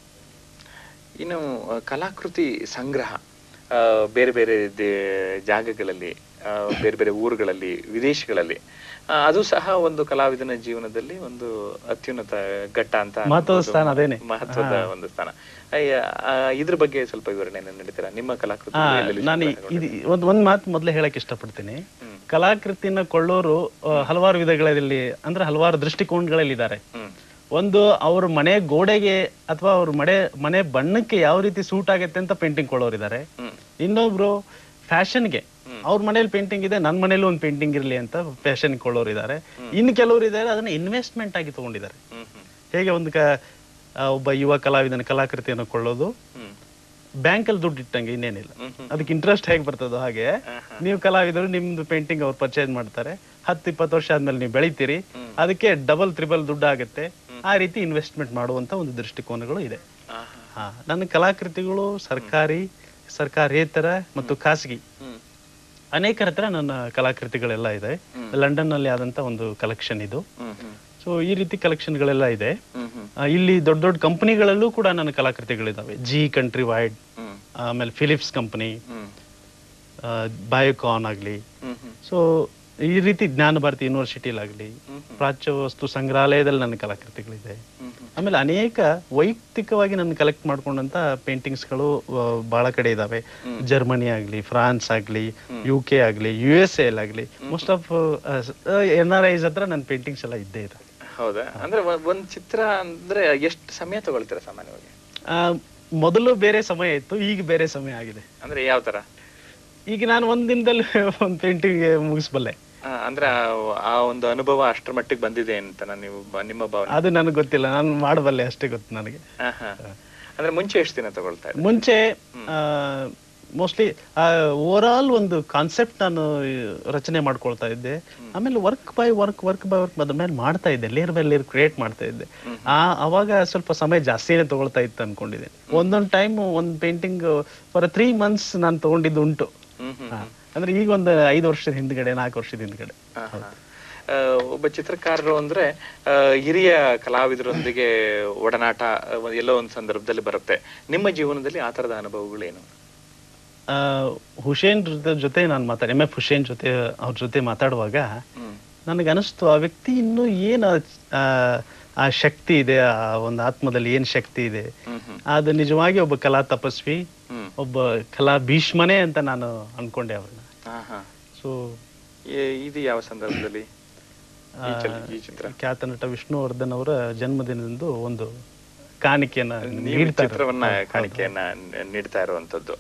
ಇನ್ನು ಆ, ಕಲಾಕೃತಿ ಸಂಗ್ರಹ ಆ, ಬೇರೆ ಬೇರೆ ದೇ- ಜಾಗಗಳಲ್ಲಿ ಆ, ಬೇರೆ ಬೇರೆ ಊರುಗಳಲ್ಲಿ ವಿದೇಶಗಳಲ್ಲಿ ಆ, ಅದು ಸಹ ಒಂದು ಕಲಾವಿದನ ಜೀವನದಲ್ಲಿ ಒಂದು ಅತ್ಯುನ್ನತ ಘಟ್ಟ ಅಂತ ಮಹತ್ವದ ಅನ್ಬೋದು. ಸ್ಥಾನ ಅದೇನೆ. ಮಹತ್ವದ ಒಂದು ಸ್ಥಾನ ಅಯ್ಯ, ಆ, ಇದ್ರ ಬಗ್ಗೆ ಸ್ವಲ್ಪ ವಿವರಣೆಯನ್ನು ನೀಡ್ತೀರಾ ನಿಮ್ಮ ಕಲಾಕೃತಿ ಆ, ಎಲ್ಲೆಲ್ಲಿ ನಾನು ಸಂಗ್ರಹಗೊಂಡಿದೆ? ಇದು ಒಂದ್ ಒಂದ್ ಮಾತು ಮೊದಲೇ ಹೇಳಕ್ ಇಷ್ಟಪಡ್ತೀನಿ ಹ್ಮ್. ಕಲಾಕೃತಿನ ಕೊಳ್ಳೋರು ಆ, ಹಲವಾರು ವಿಧಗಳಲ್ಲಿ ಅಂದ್ರೆ ಹಲವಾರು ದೃಷ್ಟಿಕೋನಗಳಲ್ಲಿ ಇದ್ದಾರೆ ಹ್ಮ್ ಒಂದು ಅವ್ರ ಮನೆ ಗೋಡೆಗೆ ಅಥವಾ ಅವ್ರ ಮನೆ ಮನೆ ಬಣ್ಣಕ್ಕೆ ಯಾವ ರೀತಿ ಸೂಟ್ ಆಗುತ್ತೆ ಅಂತ ಪೇಂಟಿಂಗ್ ಕೊಳ್ಳೋರಿದ್ದಾರೆ ಹ್ಮ್ ಇನ್ನೊಬ್ರು ಫ್ಯಾಷನ್ಗೆ ಅವ್ರ ಮನೇಲಿ ಪೇಂಟಿಂಗ್ ಇದೆ ನನ್ನ ಮನೇಲಿ ಒಂದು ಪೇಂಟಿಂಗ್ ಇರ್ಲಿ ಅಂತ ಫ್ಯಾಷನ್ ಕೊಳ್ಳೋರು ಇದ್ದಾರೆ ಇನ್ನು ಕೆಲವರು ಇದ್ದಾರೆ ಅದನ್ನ ಇನ್ವೆಸ್ಟ್ಮೆಂಟ್ ಆಗಿ ತಗೊಂಡಿದ್ದಾರೆ ಹ್ಮ್ ಹ್ಮ್ ಹೇಗೆ ಒಂದು ಕ ಆ, ಒಬ್ಬ ಯುವ ಕಲಾವಿದನ ಕಲಾಕೃತಿಯನ್ನು ಕೊಳ್ಳೋದು ಹ್ಮ್ ಬ್ಯಾಂಕಲ್ಲಿ ದುಡ್ಡು ಇಟ್ಟಂಗೆ ಇನ್ನೇನಿಲ್ಲ ಹ್ಮ್ ಹ್ಮ್ ಅದಕ್ಕೆ ಇಂಟ್ರೆಸ್ಟ್ ಹೇಗೆ ಬರ್ತದೋ ಹಾಗೆ ನೀವು ಕಲಾವಿದರು ನಿಮ್ದು ಪೇಂಟಿಂಗ್ ಅವ್ರು ಪರ್ಚೇಸ್ ಮಾಡ್ತಾರೆ ಹತ್ತು ಇಪ್ಪತ್ತು ವರ್ಷ ಆದ್ಮೇಲೆ ನೀವು ಬೆಳಿತೀರಿ ಅದಕ್ಕೆ ಡಬಲ್ ತ್ರಿಬಲ್ ದುಡ್ಡು ಆಗುತ್ತೆ ಆ ರೀತಿ ಇನ್ವೆಸ್ಟ್ಮೆಂಟ್ ಮಾಡುವಂತ ಒಂದು ದೃಷ್ಟಿಕೋನಗಳು ಇದೆ ಆಹಾ. ಹಾ ನನ್ನ ಕಲಾಕೃತಿಗಳು ಸರ್ಕಾರಿ ಸರ್ಕಾರೇತರ ಮತ್ತು ಖಾಸಗಿ ಹ್ಮ್ ಅನೇಕರ ಹತ್ರ ನನ್ನ ಕಲಾಕೃತಿಗಳೆಲ್ಲ ಇದೆ ಲಂಡನ್ ನಲ್ಲಿ ಆದಂತ ಒಂದು ಕಲೆಕ್ಷನ್ ಇದು ಹ್ಮ್ ಹ್ಮ್ ಸೊ ಈ ರೀತಿ ಕಲೆಕ್ಷನ್ಗಳೆಲ್ಲ ಇದೆ ಹ್ಮ್ ಹ್ಮ್ ಆ, ಇಲ್ಲಿ ದೊಡ್ಡ ದೊಡ್ಡ ಕಂಪನಿಗಳಲ್ಲೂ ಕೂಡ ನನ್ನ ಕಲಾಕೃತಿಗಳಿದಾವೆ ಜಿ ಕಂಟ್ರಿ ವೈಡ್ ಹ್ಮ್ ಆಮೇಲೆ ಫಿಲಿಪ್ಸ್ ಕಂಪನಿ ಹ್ಮ್ ಬಯೋಕಾನ್ ಆಗಲಿ ಹ್ಮ್ ಹ್ಮ್ ಸೊ ಈ ರೀತಿ ಜ್ಞಾನ ಭಾರತಿ ಯೂನಿವರ್ಸಿಟಿಲಾಗಲಿ ಹ್ಮ್ ಪ್ರಾಚ್ಯ ವಸ್ತು ಸಂಗ್ರಹಾಲಯದಲ್ಲಿ ನನ್ನ ಕಲಾಕೃತಿಗಳಿದೆ ಹ್ಮ್ ಹ್ಮ್ ಆಮೇಲೆ ಅನೇಕ ವೈಯಕ್ತಿಕವಾಗಿ ನಾನು ಕಲೆಕ್ಟ್ ಮಾಡ್ಕೊಂಡಂತ ಪೇಂಟಿಂಗ್ಸ್ಗಳು ಬಹಳ ಕಡೆ ಇದಾವೆ ಜರ್ಮನಿ ಆಗ್ಲಿ ಫ್ರಾನ್ಸ್ ಆಗ್ಲಿ ಯು ಕೆ ಆಗ್ಲಿ ಯು ಎಸ್ ಎ ಆಗಲಿ most of N R Is ಹತ್ರ ನನ್ನ ಪೇಂಟಿಂಗ್ಸ್ ಎಲ್ಲ ಇದ್ದೇ ಇದೆ ಹೌದಾ ಅಂದ್ರೆ ಒ- ಒಂದ್ ಚಿತ್ರ ಅಂದ್ರೆ ಎಷ್ಟು ಸಮಯ ತಗೊಳ್ತೀರಾ ಸಾಮಾನ್ಯವಾಗಿ ಆ, ಮೊದಲು ಬೇರೆ ಸಮಯ ಇತ್ತು ಈಗ ಬೇರೆ ಸಮಯ ಆಗಿದೆ ಅಂದ್ರೆ ಯಾವ ತರ ಈಗ ನಾನು ಒಂದ್ ದಿನದಲ್ಲಿ ಒಂದು ಪೇಂಟಿಂಗ್ ಮುಗಿಸ್ಬಲ್ಲೆ ಆ, ಅಂದ್ರೆ ಆ- ಆ ಒಂದು ಅನುಭವ ಅಷ್ಟರ ಮಟ್ಟಿಗೆ ಬಂದಿದೆ ಅಂತ ನಾನು ನೀವು ಬ- ನಿಮ್ಮ ಭಾವನೆ ಅದು ನನಗೆ ಗೊತ್ತಿಲ್ಲ ನಾನು ಮಾಡಬಲ್ಲೆ ಅಷ್ಟೇ ಗೊತ್ತು ನನಗೆ ಆಹಾ. ಅಂದ್ರೆ ಮುಂಚೆ ಎಷ್ಟು ದಿನ ತಗೊಳ್ತಾ ಇದ್ದೆ ಮುಂಚೆ ಮೋಸ್ಟ್ಲಿ ಓವರ್ ಆಲ್ ಒಂದು ಕಾನ್ಸೆಪ್ಟ್ ನಾನು ರಚನೆ ಮಾಡ್ಕೊಳ್ತಾ ಇದ್ದೆ ಆಮೇಲೆ work by work work by work ಅದ್ರ ಮೇಲೆ ಮಾಡ್ತಾ ಇದ್ದೆ ಲೇಯರ್ ಬೈ ಲೇಯರ್ ಕ್ರಿಯೇಟ್ ಮಾಡ್ತಾ ಇದ್ದೆ ಆ ಅವಾಗ ಸ್ವಲ್ಪ ಸಮಯ ಜಾಸ್ತಿನೇ ತಗೊಳ್ತಾ ಇತ್ತು ಅನ್ಕೊಂಡಿದ್ದೆ ಒಂದೊಂದು ಟೈಮ್ ಒಂದು ಪೇಂಟಿಂಗ್ ಫಾರ್ ತ್ರೀ ಮಂತ್ಸ್ ನಾನು ತಗೊಂಡಿದ್ದು ಉಂಟು ಹ್ಮ್ ಹ್ಮ್ ಹಾ. ಅಂದ್ರೆ ಈಗ ಒಂದು ಐದು ವರ್ಷದ ಹಿಂದ್ಗಡೆ ನಾಲ್ಕು ವರ್ಷದ ಹಿಂದ್ಗಡೆ ಆಹಾ. ಆ, ಒಬ್ಬ ಚಿತ್ರಕಾರರು ಅಂದ್ರೆ ಆ, ಹಿರಿಯ ಕಲಾವಿದರೊಂದಿಗೆ ಒಡನಾಟ ಆ, ಎಲ್ಲೋ ಒಂದು ಸಂದರ್ಭದಲ್ಲಿ ಬರುತ್ತೆ ನಿಮ್ಮ ಜೀವನದಲ್ಲಿ ಆ ತರದ ಅನುಭವಗಳೇನು ಆ, ಹುಸೇನ್ ಜೊತೆ ಜೊತೆ ನಾನು ಮಾತಾಡಿ ಎಂ ಎಫ್ ಹುಸೇನ್ ಜೊತೆ ಅವ್ರ ಜೊತೆ ಮಾತಾಡುವಾಗ ಹ್ಮ್ ನನಗೆ ಅನಿಸ್ತು ಆ ವ್ಯಕ್ತಿ ಇನ್ನೂ ಏನು ಆ, ಆ ಶಕ್ತಿ ಇದೆ ಆ ಒಂದು ಆತ್ಮದಲ್ಲಿ ಏನ್ ಶಕ್ತಿ ಇದೆ ಹ್ಮ್ ಹ್ಮ್ ಅದು ನಿಜವಾಗಿ ಒಬ್ಬ ಕಲಾ ತಪಸ್ವಿ ಹ್ಮ್ ಒಬ್ಬ ಕಲಾ ಭೀಷ್ಮನೇ ಅಂತ ನಾನು ಅನ್ಕೊಂಡೆ ಅವ್ರನ್ನ ಆಹಾ. ಸೊ ಏ- ಇದು ಯಾವ ಸಂದರ್ಭದಲ್ಲಿ ಈ ಚಲ- ಈ ಚಿತ್ರ ಖ್ಯಾತ ನಟ ವಿಷ್ಣುವರ್ಧನ್ ಅವರ ಜನ್ಮದಿನದಂದು ಒಂದು ಕಾಣಿಕೆಯನ್ನ ನೀವು ನೀಡ್ತಾರೆ ಚಿತ್ರವನ್ನ ಕಾಣಿಕೆಯನ್ನ ನ- ನೀಡ್ತಾ ಇರುವಂತದ್ದು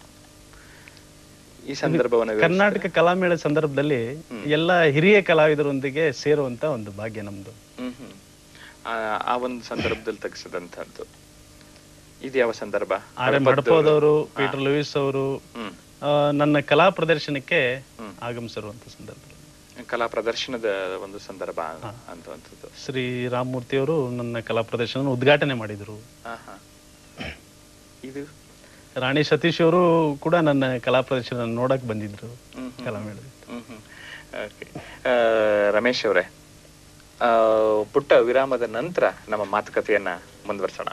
ಈ ಸಂದರ್ಭವನ್ನ ವಿವರಿಸಿ- ಕರ್ನಾಟಕ ಕಲಾಮೇಳ ಸಂದರ್ಭದಲ್ಲಿ ಎಲ್ಲ ಹಿರಿಯ ಕಲಾವಿದರೊಂದಿಗೆ ಸೇರುವಂತ ಒಂದು ಭಾಗ್ಯ ನಮ್ದು ಹ್ಮ್ ಹ್ಮ್ ಆ ಆ ಒಂದು ಸಂದರ್ಭದಲ್ಲಿ ತೆಗೆಸಿದಂತದ್ದು ಇದು ಯಾವ ಸಂದರ್ಭ ಆರ್ ಎಂ ಹಡಪೋದವರು ಪೀಟರ್ ಲೂಯಿಸ್ ಅವರು ಹ್ಮ್ ಆ, ನನ್ನ ಕಲಾ ಪ್ರದರ್ಶನಕ್ಕೆ ಆಗಮಿಸಿರುವಂತ ಸಂದರ್ಭದಲ್ಲಿ ಕಲಾ ಪ್ರದರ್ಶನದ ಒಂದು ಸಂದರ್ಭ ಅಂತವಂಥದ್ದು ಶ್ರೀ ರಾಮಮೂರ್ತಿ ಅವರು ನನ್ನ ಕಲಾ ಪ್ರದರ್ಶನ ಉದ್ಘಾಟನೆ ಮಾಡಿದ್ರು ಆಹಾ. ಇದು ರಾಣಿ ಸತೀಶ್ ಅವರು ಕೂಡ ನನ್ನ ಕಲಾ ಪ್ರದರ್ಶನ ನೋಡಕ್ ಬಂದಿದ್ರು ಹ್ಮ್ ಕಲಾಮೇಳದಲ್ಲಿ ಹ್ಮ್ ಹ್ಮ್ Okay. ಆ, ರಮೇಶ್ ಅವರೇ ಆ, ಪುಟ್ಟ ವಿರಾಮದ ನಂತರ ನಮ್ಮ ಮಾತುಕತೆಯನ್ನ ಮುಂದುವರ್ಸೋಣ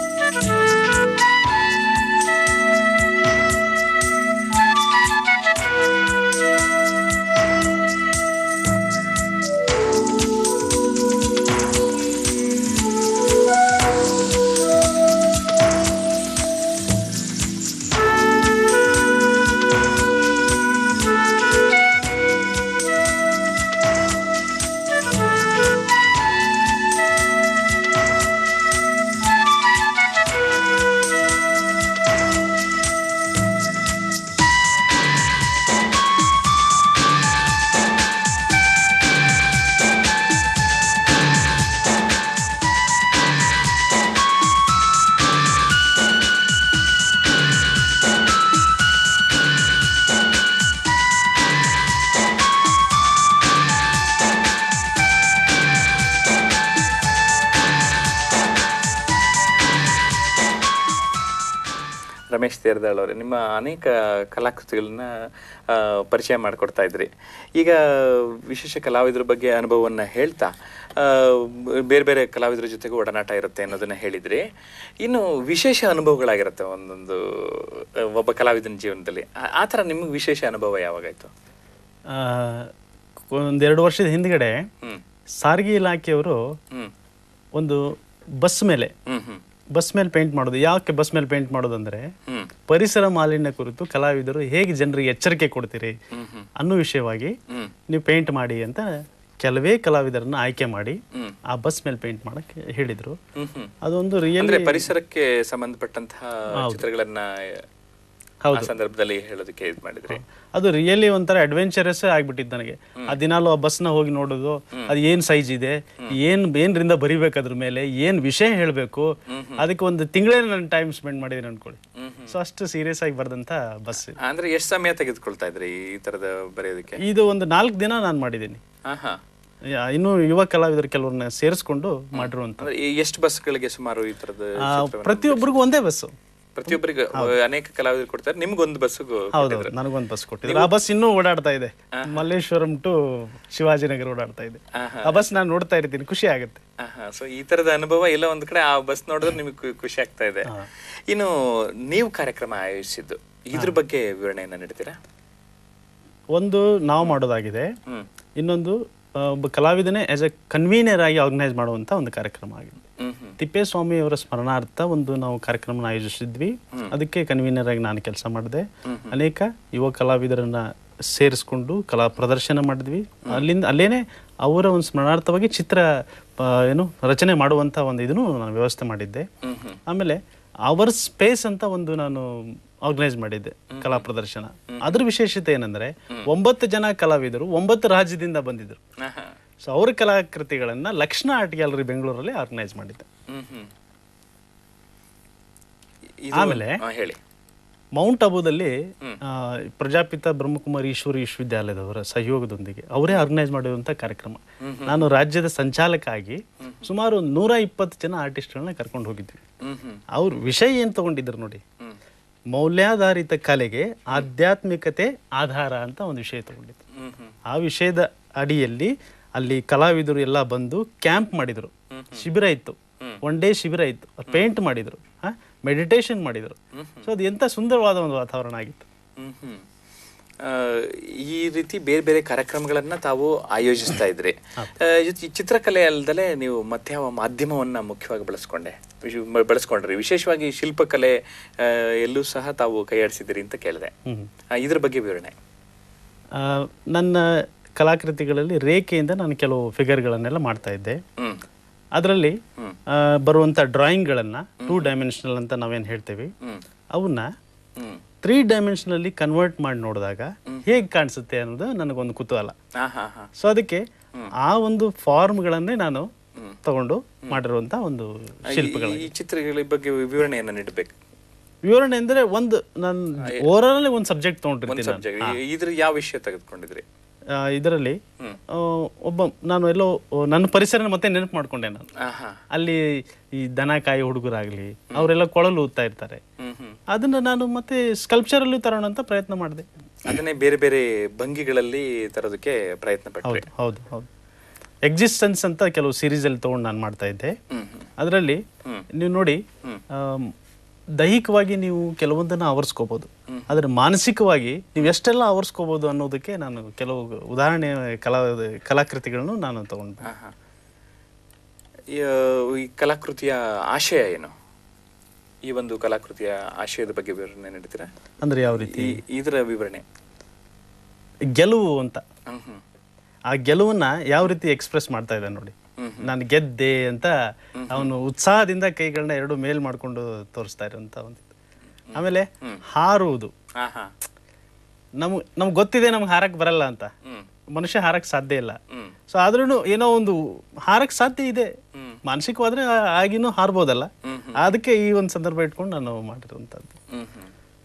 Thank you. ರಮೇಶ್ ತೇರ್ದಾಳ್ ಅವರೇ ನಿಮ್ಮ ಅನೇಕ ಕಲಾಕೃತಿಗಳನ್ನ ಆ, ಪರಿಚಯ ಮಾಡಿಕೊಡ್ತಾ ಇದ್ರಿ ಈಗ ವಿಶೇಷ ಕಲಾವಿದರ ಬಗ್ಗೆ ಅನುಭವವನ್ನು ಹೇಳ್ತಾ ಆ, ಬೇರೆ ಬೇರೆ ಕಲಾವಿದರ ಜೊತೆಗೂ ಒಡನಾಟ ಇರುತ್ತೆ ಅನ್ನೋದನ್ನ ಹೇಳಿದ್ರಿ ಇನ್ನು ವಿಶೇಷ ಅನುಭವಗಳಾಗಿರುತ್ತೆ ಒಂದೊಂದು ಆ, ಒಬ್ಬ ಕಲಾವಿದನ ಜೀವನದಲ್ಲಿ ಆ- ಆ ಥರ ನಿಮ್ಗೆ ವಿಶೇಷ ಅನುಭವ ಯಾವಾಗಾಯ್ತು ಆ, ಒಂದೆರಡು ವರ್ಷದ ಹಿಂದ್ಗಡೆ ಹ್ಮ್ ಸಾರಿಗೆ ಇಲಾಖೆಯವರು ಹ್ಮ್ ಒಂದು ಬಸ್ ಮೇಲೆ ಹ್ಮ್ ಹ್ಮ್ ಬಸ್ ಮೇಲೆ ಪೇಂಟ್ ಮಾಡೋದು ಯಾಕೆ ಬಸ್ ಮೇಲೆ ಪೇಂಟ್ ಮಾಡೋದು ಅಂದ್ರೆ ಹ್ಮ್ ಪರಿಸರ ಮಾಲಿನ್ಯ ಕುರಿತು ಕಲಾವಿದರು ಹೇಗೆ ಜನರಿಗೆ ಎಚ್ಚರಿಕೆ ಕೊಡ್ತೀರಿ ಹ್ಮ್ ಹ್ಮ್ ಅನ್ನೋ ವಿಷಯವಾಗಿ ಹ್ಮ್ ನೀವು ಪೇಂಟ್ ಮಾಡಿ ಅಂತ ಕೆಲವೇ ಕಲಾವಿದರನ್ನ ಆಯ್ಕೆ ಮಾಡಿ ಹ್ಮ್ ಆ ಬಸ್ ಮೇಲೆ ಪೇಂಟ್ ಮಾಡಕ್ಕೆ ಹೇಳಿದ್ರು ಹ್ಮ್ ಹ್ಮ್ ಅದೊಂದು ರಿಯಲ್ ಅಂದ್ರೆ ಪರಿಸರಕ್ಕೆ ಸಂಬಂಧಪಟ್ಟಂತಹ ಚಿತ್ರಗಳನ್ನ ಆ ಹೌದು. ಸಂದರ್ಭದಲ್ಲಿ ಹೇಳೋದಕ್ಕೆ ಇದು ಮಾಡಿದ್ರಿ ಅದು ರಿಯಲಿ ಒಂಥರ ಅಡ್ವೆಂಚರಸ್ ಆಗ್ಬಿಟ್ಟಿತ್ತು ನನಗೆ ಆ ದಿನಾಲು ಆ ಬಸ್ನ ಹೋಗಿ ನೋಡೋದು ಅದು ಏನ್ ಸೈಜ್ ಇದೆ ಏನ್ ಏನ್ರಿಂದ ಬರಿಬೇಕು ಅದ್ರ ಮೇಲೆ ಏನ್ ವಿಷಯ ಹೇಳ್ಬೇಕು ಅದಕ್ಕೆ ಒಂದು ತಿಂಗಳೇ ನಾನು ಟೈಮ್ ಸ್ಪೆಂಡ್ ಮಾಡಿದ್ದೀನಿ ಅನ್ಕೊಳ್ಳಿ ಹ್ಮ್ ಸೊ ಅಷ್ಟು ಸೀರಿಯಸ್ ಆಗಿ ಬರ್ದಂತ ಬಸ್ ಅಂದ್ರೆ ಎಷ್ಟು ಸಮಯ ತೆಗೆದುಕೊಳ್ತಾ ಇದ್ರಿ ಈ ತರದ ಬರೆಯೋದಕ್ಕೆ ಇದು ಒಂದು ನಾಲ್ಕು ದಿನ ನಾನು ಮಾಡಿದ್ದೀನಿ ಹಾ ಹಾ ಯಾ- ಇನ್ನು ಯುವ ಕಲಾವಿದರು ಕೆಲವ್ರನ್ನ ಸೇರಿಸ್ಕೊಂಡು ಮಾಡಿರುವಂತ ಅಂದ್ರೆ ಈ ಎಷ್ಟು ಬಸ್ಗಳಿಗೆ ಸುಮಾರು ಈ ತರದ ಪ್ರತಿಯೊಬ್ಬರಿಗೂ ಒಂದೇ ಬಸ್ಸು ಪ್ರತಿಯೊಬ್ಬರಿಗೆ ಅನೇಕ ಕಲಾವಿದರು ಕೊಡ್ತಾರೆ ನಿಮ್ಗೊಂದು ಬಸ್ಸಿಗೂ ಹೌದು ನನಗೊಂದು ಬಸ್ ಕೊಟ್ಟಿದ್ರು ಆ ಬಸ್ ಇನ್ನೂ ಓಡಾಡ್ತಾ ಇದೆ ಮಲ್ಲೇಶ್ವರಂ ಟು ಶಿವಾಜಿನಗರ ಓಡಾಡ್ತಾ ಇದೆ ಆಹಾ. ಆ ಬಸ್ ನಾನು ನೋಡ್ತಾ ಇರ್ತೀನಿ ಖುಷಿ ಆಗುತ್ತೆ ಸೊ ಈ ತರದ ಅನುಭವ ಎಲ್ಲ ಒಂದ್ ಕಡೆ ಆ ಬಸ್ ನೋಡಿದ್ರೆ ನಿಮಗೆ ಖು- ಖುಷಿ ಆಗ್ತಾ ಇದೆ ಇನ್ನು ನೀವು ಕಾರ್ಯಕ್ರಮ ಆಯೋಜಿಸಿದ್ದು ಇದ್ರ ಬಗ್ಗೆ ವಿವರಣೆಯನ್ನ ನೀಡ್ತೀರಾ ಒಂದು ನಾವು ಮಾಡೋದಾಗಿದೆ ಹ್ಮ್ ಇನ್ನೊಂದು ಆ, ಒಬ್ಬ ಕಲಾವಿದನೇ ಆಸ್ ಎ ಕನ್ವೀನರ್ ಆಗಿ ಆರ್ಗನೈಸ್ ಮಾಡುವಂತ ಒಂದು ಕಾರ್ಯಕ್ರಮ ಆಗಿದೆ ಹ್ಮ್ ಹ್ಮ್ ತಿಪ್ಪೇಸ್ವಾಮಿ ಅವರ ಸ್ಮರಣಾರ್ಥ ಒಂದು ನಾವು ಕಾರ್ಯಕ್ರಮನ ಆಯೋಜಿಸಿದ್ವಿ ಅದಕ್ಕೆ ಕನ್ವೀನರ್ ಆಗಿ ನಾನು ಕೆಲಸ ಮಾಡಿದೆ ಅನೇಕ ಯುವ ಕಲಾವಿದರನ್ನ ಸೇರಿಸ್ಕೊಂಡು ಕಲಾ ಪ್ರದರ್ಶನ ಮಾಡಿದ್ವಿ ಅಲ್ಲಿಂದ ಅಲ್ಲೇನೆ ಅವರ ಒಂದು ಸ್ಮರಣಾರ್ಥವಾಗಿ ಚಿತ್ರ ಆ, ಏನು ರಚನೆ ಮಾಡುವಂತ ಒಂದು ಇದನ್ನು ನಾನು ವ್ಯವಸ್ಥೆ ಮಾಡಿದ್ದೆ ಹ್ಮ್ ಹ್ಮ್ ಆಮೇಲೆ ಅವರ್ ಸ್ಪೇಸ್ ಅಂತ ಒಂದು ನಾನು ಆರ್ಗನೈಸ್ ಮಾಡಿದ್ದೆ ಕಲಾ ಪ್ರದರ್ಶನ ಅದ್ರ ವಿಶೇಷತೆ ಏನಂದ್ರೆ ಒಂಬತ್ತು ಜನ ಕಲಾವಿದರು ಒಂಬತ್ತು ರಾಜ್ಯದಿಂದ ಬಂದಿದ್ರು ಆಹಾ. ಸೊ ಅವ್ರ ಕಲಾಕೃತಿಗಳನ್ನ ಲಕ್ಷಣ ಆರ್ಟ್ ಗ್ಯಾಲರಿ ಬೆಂಗಳೂರಲ್ಲಿ ಆರ್ಗನೈಸ್ ಮಾಡಿದ್ದೆ ಹ್ಮ್ ಹ್ಮ್ ಇದು- ಆಮೇಲೆ? ಹಾ, ಹೇಳಿ ಮೌಂಟ್ ಅಬುದಲ್ಲಿ ಆ, ಪ್ರಜಾಪಿತ ಬ್ರಹ್ಮಕುಮಾರಿ ಈಶ್ವರಿ ವಿಶ್ವವಿದ್ಯಾಲಯದವರ ಸಹಯೋಗದೊಂದಿಗೆ ಅವರೇ ಆರ್ಗನೈಸ್ ಮಾಡಿರುವಂತ ಕಾರ್ಯಕ್ರಮ ನಾನು ರಾಜ್ಯದ ಸಂಚಾಲಕ ಆಗಿ ಸುಮಾರು ನೂರ ಇಪ್ಪತ್ತು ಜನ ಆರ್ಟಿಸ್ಟ್ಗಳನ್ನ ಕರ್ಕೊಂಡು ಹೋಗಿದ್ವಿ ಹ್ಮ್ ಹ್ಮ್ ಅವ್ರ ವಿಷಯ ಏನ್ ತಗೊಂಡಿದ್ರು ನೋಡಿ ಹ್ಮ್ ಮೌಲ್ಯಾಧಾರಿತ ಕಲೆಗೆ ಆಧ್ಯಾತ್ಮಿಕತೆ ಆಧಾರ ಅಂತ ಒಂದು ವಿಷಯ ತಗೊಂಡಿದ್ರು ಹ್ಮ್ ಹ್ಮ್ ಆ ವಿಷಯದ ಅಡಿಯಲ್ಲಿ ಅಲ್ಲಿ ಕಲಾವಿದರು ಎಲ್ಲ ಬಂದು ಕ್ಯಾಂಪ್ ಮಾಡಿದ್ರು ಶಿಬಿರ ಇತ್ತು ಒನ್ ಡೇ ಶಿಬಿರ ಇತ್ತು ಪೇಂಟ್ ಮಾಡಿದ್ರು ಮೆಡಿಟೇಷನ್ ಮಾಡಿದ್ರು ಸೊ ಅದು ಎಂತ ಸುಂದರವಾದ ಒಂದು ವಾತಾವರಣ ಆಗಿತ್ತು ಹ್ಮ್ ಹ್ಮ್. ಆ, ಈ ರೀತಿ ಬೇರೆ ಬೇರೆ ಕಾರ್ಯಕ್ರಮಗಳನ್ನ ತಾವು ಆಯೋಜಿಸ್ತಾ ಇದ್ರಿ ಆ, ಈ ಚಿತ್ರಕಲೆ ಅಲ್ದಲೆ ನೀವು ಮತ್ಯಾವ ಮಾಧ್ಯಮವನ್ನ ಮುಖ್ಯವಾಗಿ ಬಳಸ್ಕೊಂಡೆ ವಿಶ್- ಬ- ಬಳಸ್ಕೊಂಡ್ರಿ ವಿಶೇಷವಾಗಿ ಶಿಲ್ಪಕಲೆ ಆ, ಎಲ್ಲೂ ಸಹ ತಾವು ಕೈಯಾಡಿಸಿದಿರಿ ಅಂತ ಕೇಳಿದೆ ಹ್ಮ್. ಆ, ಇದ್ರ ಬಗ್ಗೆ ವಿವರಣೆ ಆ, ನನ್ನ ಕಲಾಕೃತಿಗಳಲ್ಲಿ ರೇಖೆಯಿಂದ ನಾನು ಕೆಲವು ಫಿಗರ್ಗಳನ್ನೆಲ್ಲ ಮಾಡ್ತಾ ಇದ್ದೆ ಹ್ಮ್ ಅದರಲ್ಲಿ ಹ್ಮ್. ಬರುವಂಥ ಡ್ರಾಯಿಂಗ್ಗಳನ್ನ ಟೂ ಡೈಮೆನ್ಷನಲ್ ಅಂತ ನಾವೇನು ಹೇಳ್ತೇವೆ ಹ್ಮ್ ಅವನ್ನ ಹ್ಮ್ ತ್ರೀ ಡೈಮೆನ್ಷನಲ್ಲಿ ಕನ್ವರ್ಟ್ ಮಾಡಿ ನೋಡಿದಾಗ ಹೇಗೆ ಕಾಣಿಸುತ್ತೆ ಅನ್ನೋದು ನನಗೊಂದು ಕುತೂಹಲ ಹಾ ಹಾ ಹಾ ಸೊ ಅದಕ್ಕೆ ಆ ಒಂದು ಫಾರ್ಮ್ಗಳನ್ನೇ ನಾನು ತಗೊಂಡು ಮಾಡಿರುವಂತ ಒಂದು ಶಿಲ್ಪಗಳ ಈ ಚಿತ್ರಗಳ ಬಗ್ಗೆ ವಿವರಣೆಯನ್ನ ನೀಡಬೇಕು ವಿವರಣೆ ಅಂದ್ರೆ ಒಂದು ನಾನು ಓವರಾಲ್ ಒಂದು ಸಬ್ಜೆಕ್ಟ್ ತಗೊಂಡಿರ್ತೀನಿ ನಾನು. ಸಬ್ಜೆಕ್ಟ್ ಇದ್ರ ಯಾವ ವಿಷಯ ತೆಗೆದುಕೊಂಡಿದ್ರಿ ಆ, ಇದರಲ್ಲಿ ಹ್ಮ್. ಆ, ಒಬ್ಬ ನಾನು ಎಲ್ಲೋ ಆ, ನನ್ನ ಪರಿಸರ ಮತ್ತೆ ನೆನಪು ಮಾಡ್ಕೊಂಡೆ ನಾನು ಹಾ ಹಾ ಅಲ್ಲಿ ಈ ದನ ಕಾಯಿ ಹುಡುಗರಾಗ್ಲಿ ಅವರೆಲ್ಲ ಕೊಳಲು ಊದ್ತಾ ಇರ್ತಾರೆ ಹ್ಮ್ ಹ್ಮ್ ಅದನ್ನ ನಾನು ಮತ್ತೆ ಸ್ಕಲ್ಪ್ಚರ್ ಅಲ್ಲೂ ತರೋಣ ಅಂತ ಪ್ರಯತ್ನ ಮಾಡಿದೆ ಅದನ್ನೇ ಬೇರೆ ಬೇರೆ ಭಂಗಿಗಳಲ್ಲಿ ತರೋದಕ್ಕೆ ಪ್ರಯತ್ನ ಪಟ್ರಿ ಹೌದು ಹೌದು ಹೌದು ಎಕ್ಸಿಸ್ಟೆನ್ಸ್ ಅಂತ ಕೆಲವು ಸೀರೀಸ್ ಅಲ್ಲಿ ತಗೊಂಡು ನಾನು ಮಾಡ್ತಾ ಇದ್ದೆ ಹ್ಮ್ ಹ್ಮ್ ಅದರಲ್ಲಿ ಹ್ಮ್. ನೀವು ನೋಡಿ ಆಮ್, ದೈಹಿಕವಾಗಿ ನೀವು ಕೆಲವೊಂದನ್ನ ಆವರಿಸ್ಕೋಬಹುದು ಆದ್ರೆ ಮಾನಸಿಕವಾಗಿ ನೀವು ಎಷ್ಟೆಲ್ಲ ಆವರಿಸ್ಕೋಬಹುದು ಅನ್ನೋದಕ್ಕೆ ನಾನು ಕೆಲವು ಉದಾಹರಣೆ ಕಲಾ ಕಲಾಕೃತಿಗಳನ್ನು ನಾನು ತಗೊಂಡು ಹಾ, ಹಾ. ಈ, ಆ, ಈ ಕಲಾಕೃತಿಯ ಆಶಯ ಏನು ಈ ಒಂದು ಕಲಾಕೃತಿಯ ಆಶಯದ ಬಗ್ಗೆ ವಿವರಣೆ ನೀಡ್ತೀರಾ ಅಂದ್ರೆ ಯಾವ ರೀತಿ ಈ ಇದರ ವಿವರಣೆ ಗೆಲುವು ಅಂತ ಹ್ಮ್ ಹ್ಮ್ ಆ ಗೆಲುವನ್ನ ಯಾವ ರೀತಿ ಎಕ್ಸ್ಪ್ರೆಸ್ ಮಾಡ್ತಾ ಇದ್ದಾನೆ ನೋಡಿ ನಾನು ಗೆದ್ದೆ ಅಂತ ಅವನು ಉತ್ಸಾಹದಿಂದ ಕೈಗಳನ್ನ ಎರಡು ಮೇಲ್ ಮಾಡ್ಕೊಂಡು ತೋರಿಸ್ತಾ ಇರೋಂಥ ಒಂದು ಆಮೇಲೆ ಹಾರುವುದು ಹಾ ಹಾ ನಮ್ಗೆ ನಮ್ಗೆ ಗೊತ್ತಿದೆ ನಮ್ಗೆ ಹಾರಕ್ ಬರಲ್ಲ ಅಂತ ಹ್ಮ್ ಮನುಷ್ಯ ಹಾರಕ್ ಸಾಧ್ಯ ಇಲ್ಲ ಹ್ಮ್ ಸೊ ಆದ್ರೂ ಏನೋ ಒಂದು ಹಾರಕ್ ಸಾಧ್ಯ ಇದೆ ಹ್ಮ್. ಮಾನಸಿಕವಾದ್ರೆ ಆ- ಆಗಿನೂ ಹಾರ್ಬೋದಲ್ಲ ಅದಕ್ಕೆ ಈ ಒಂದು ಸಂದರ್ಭ ಇಟ್ಕೊಂಡು ನಾನು ಮಾಡಿರುವಂಥದ್ದು ಹ್ಮ್ ಹ್ಮ್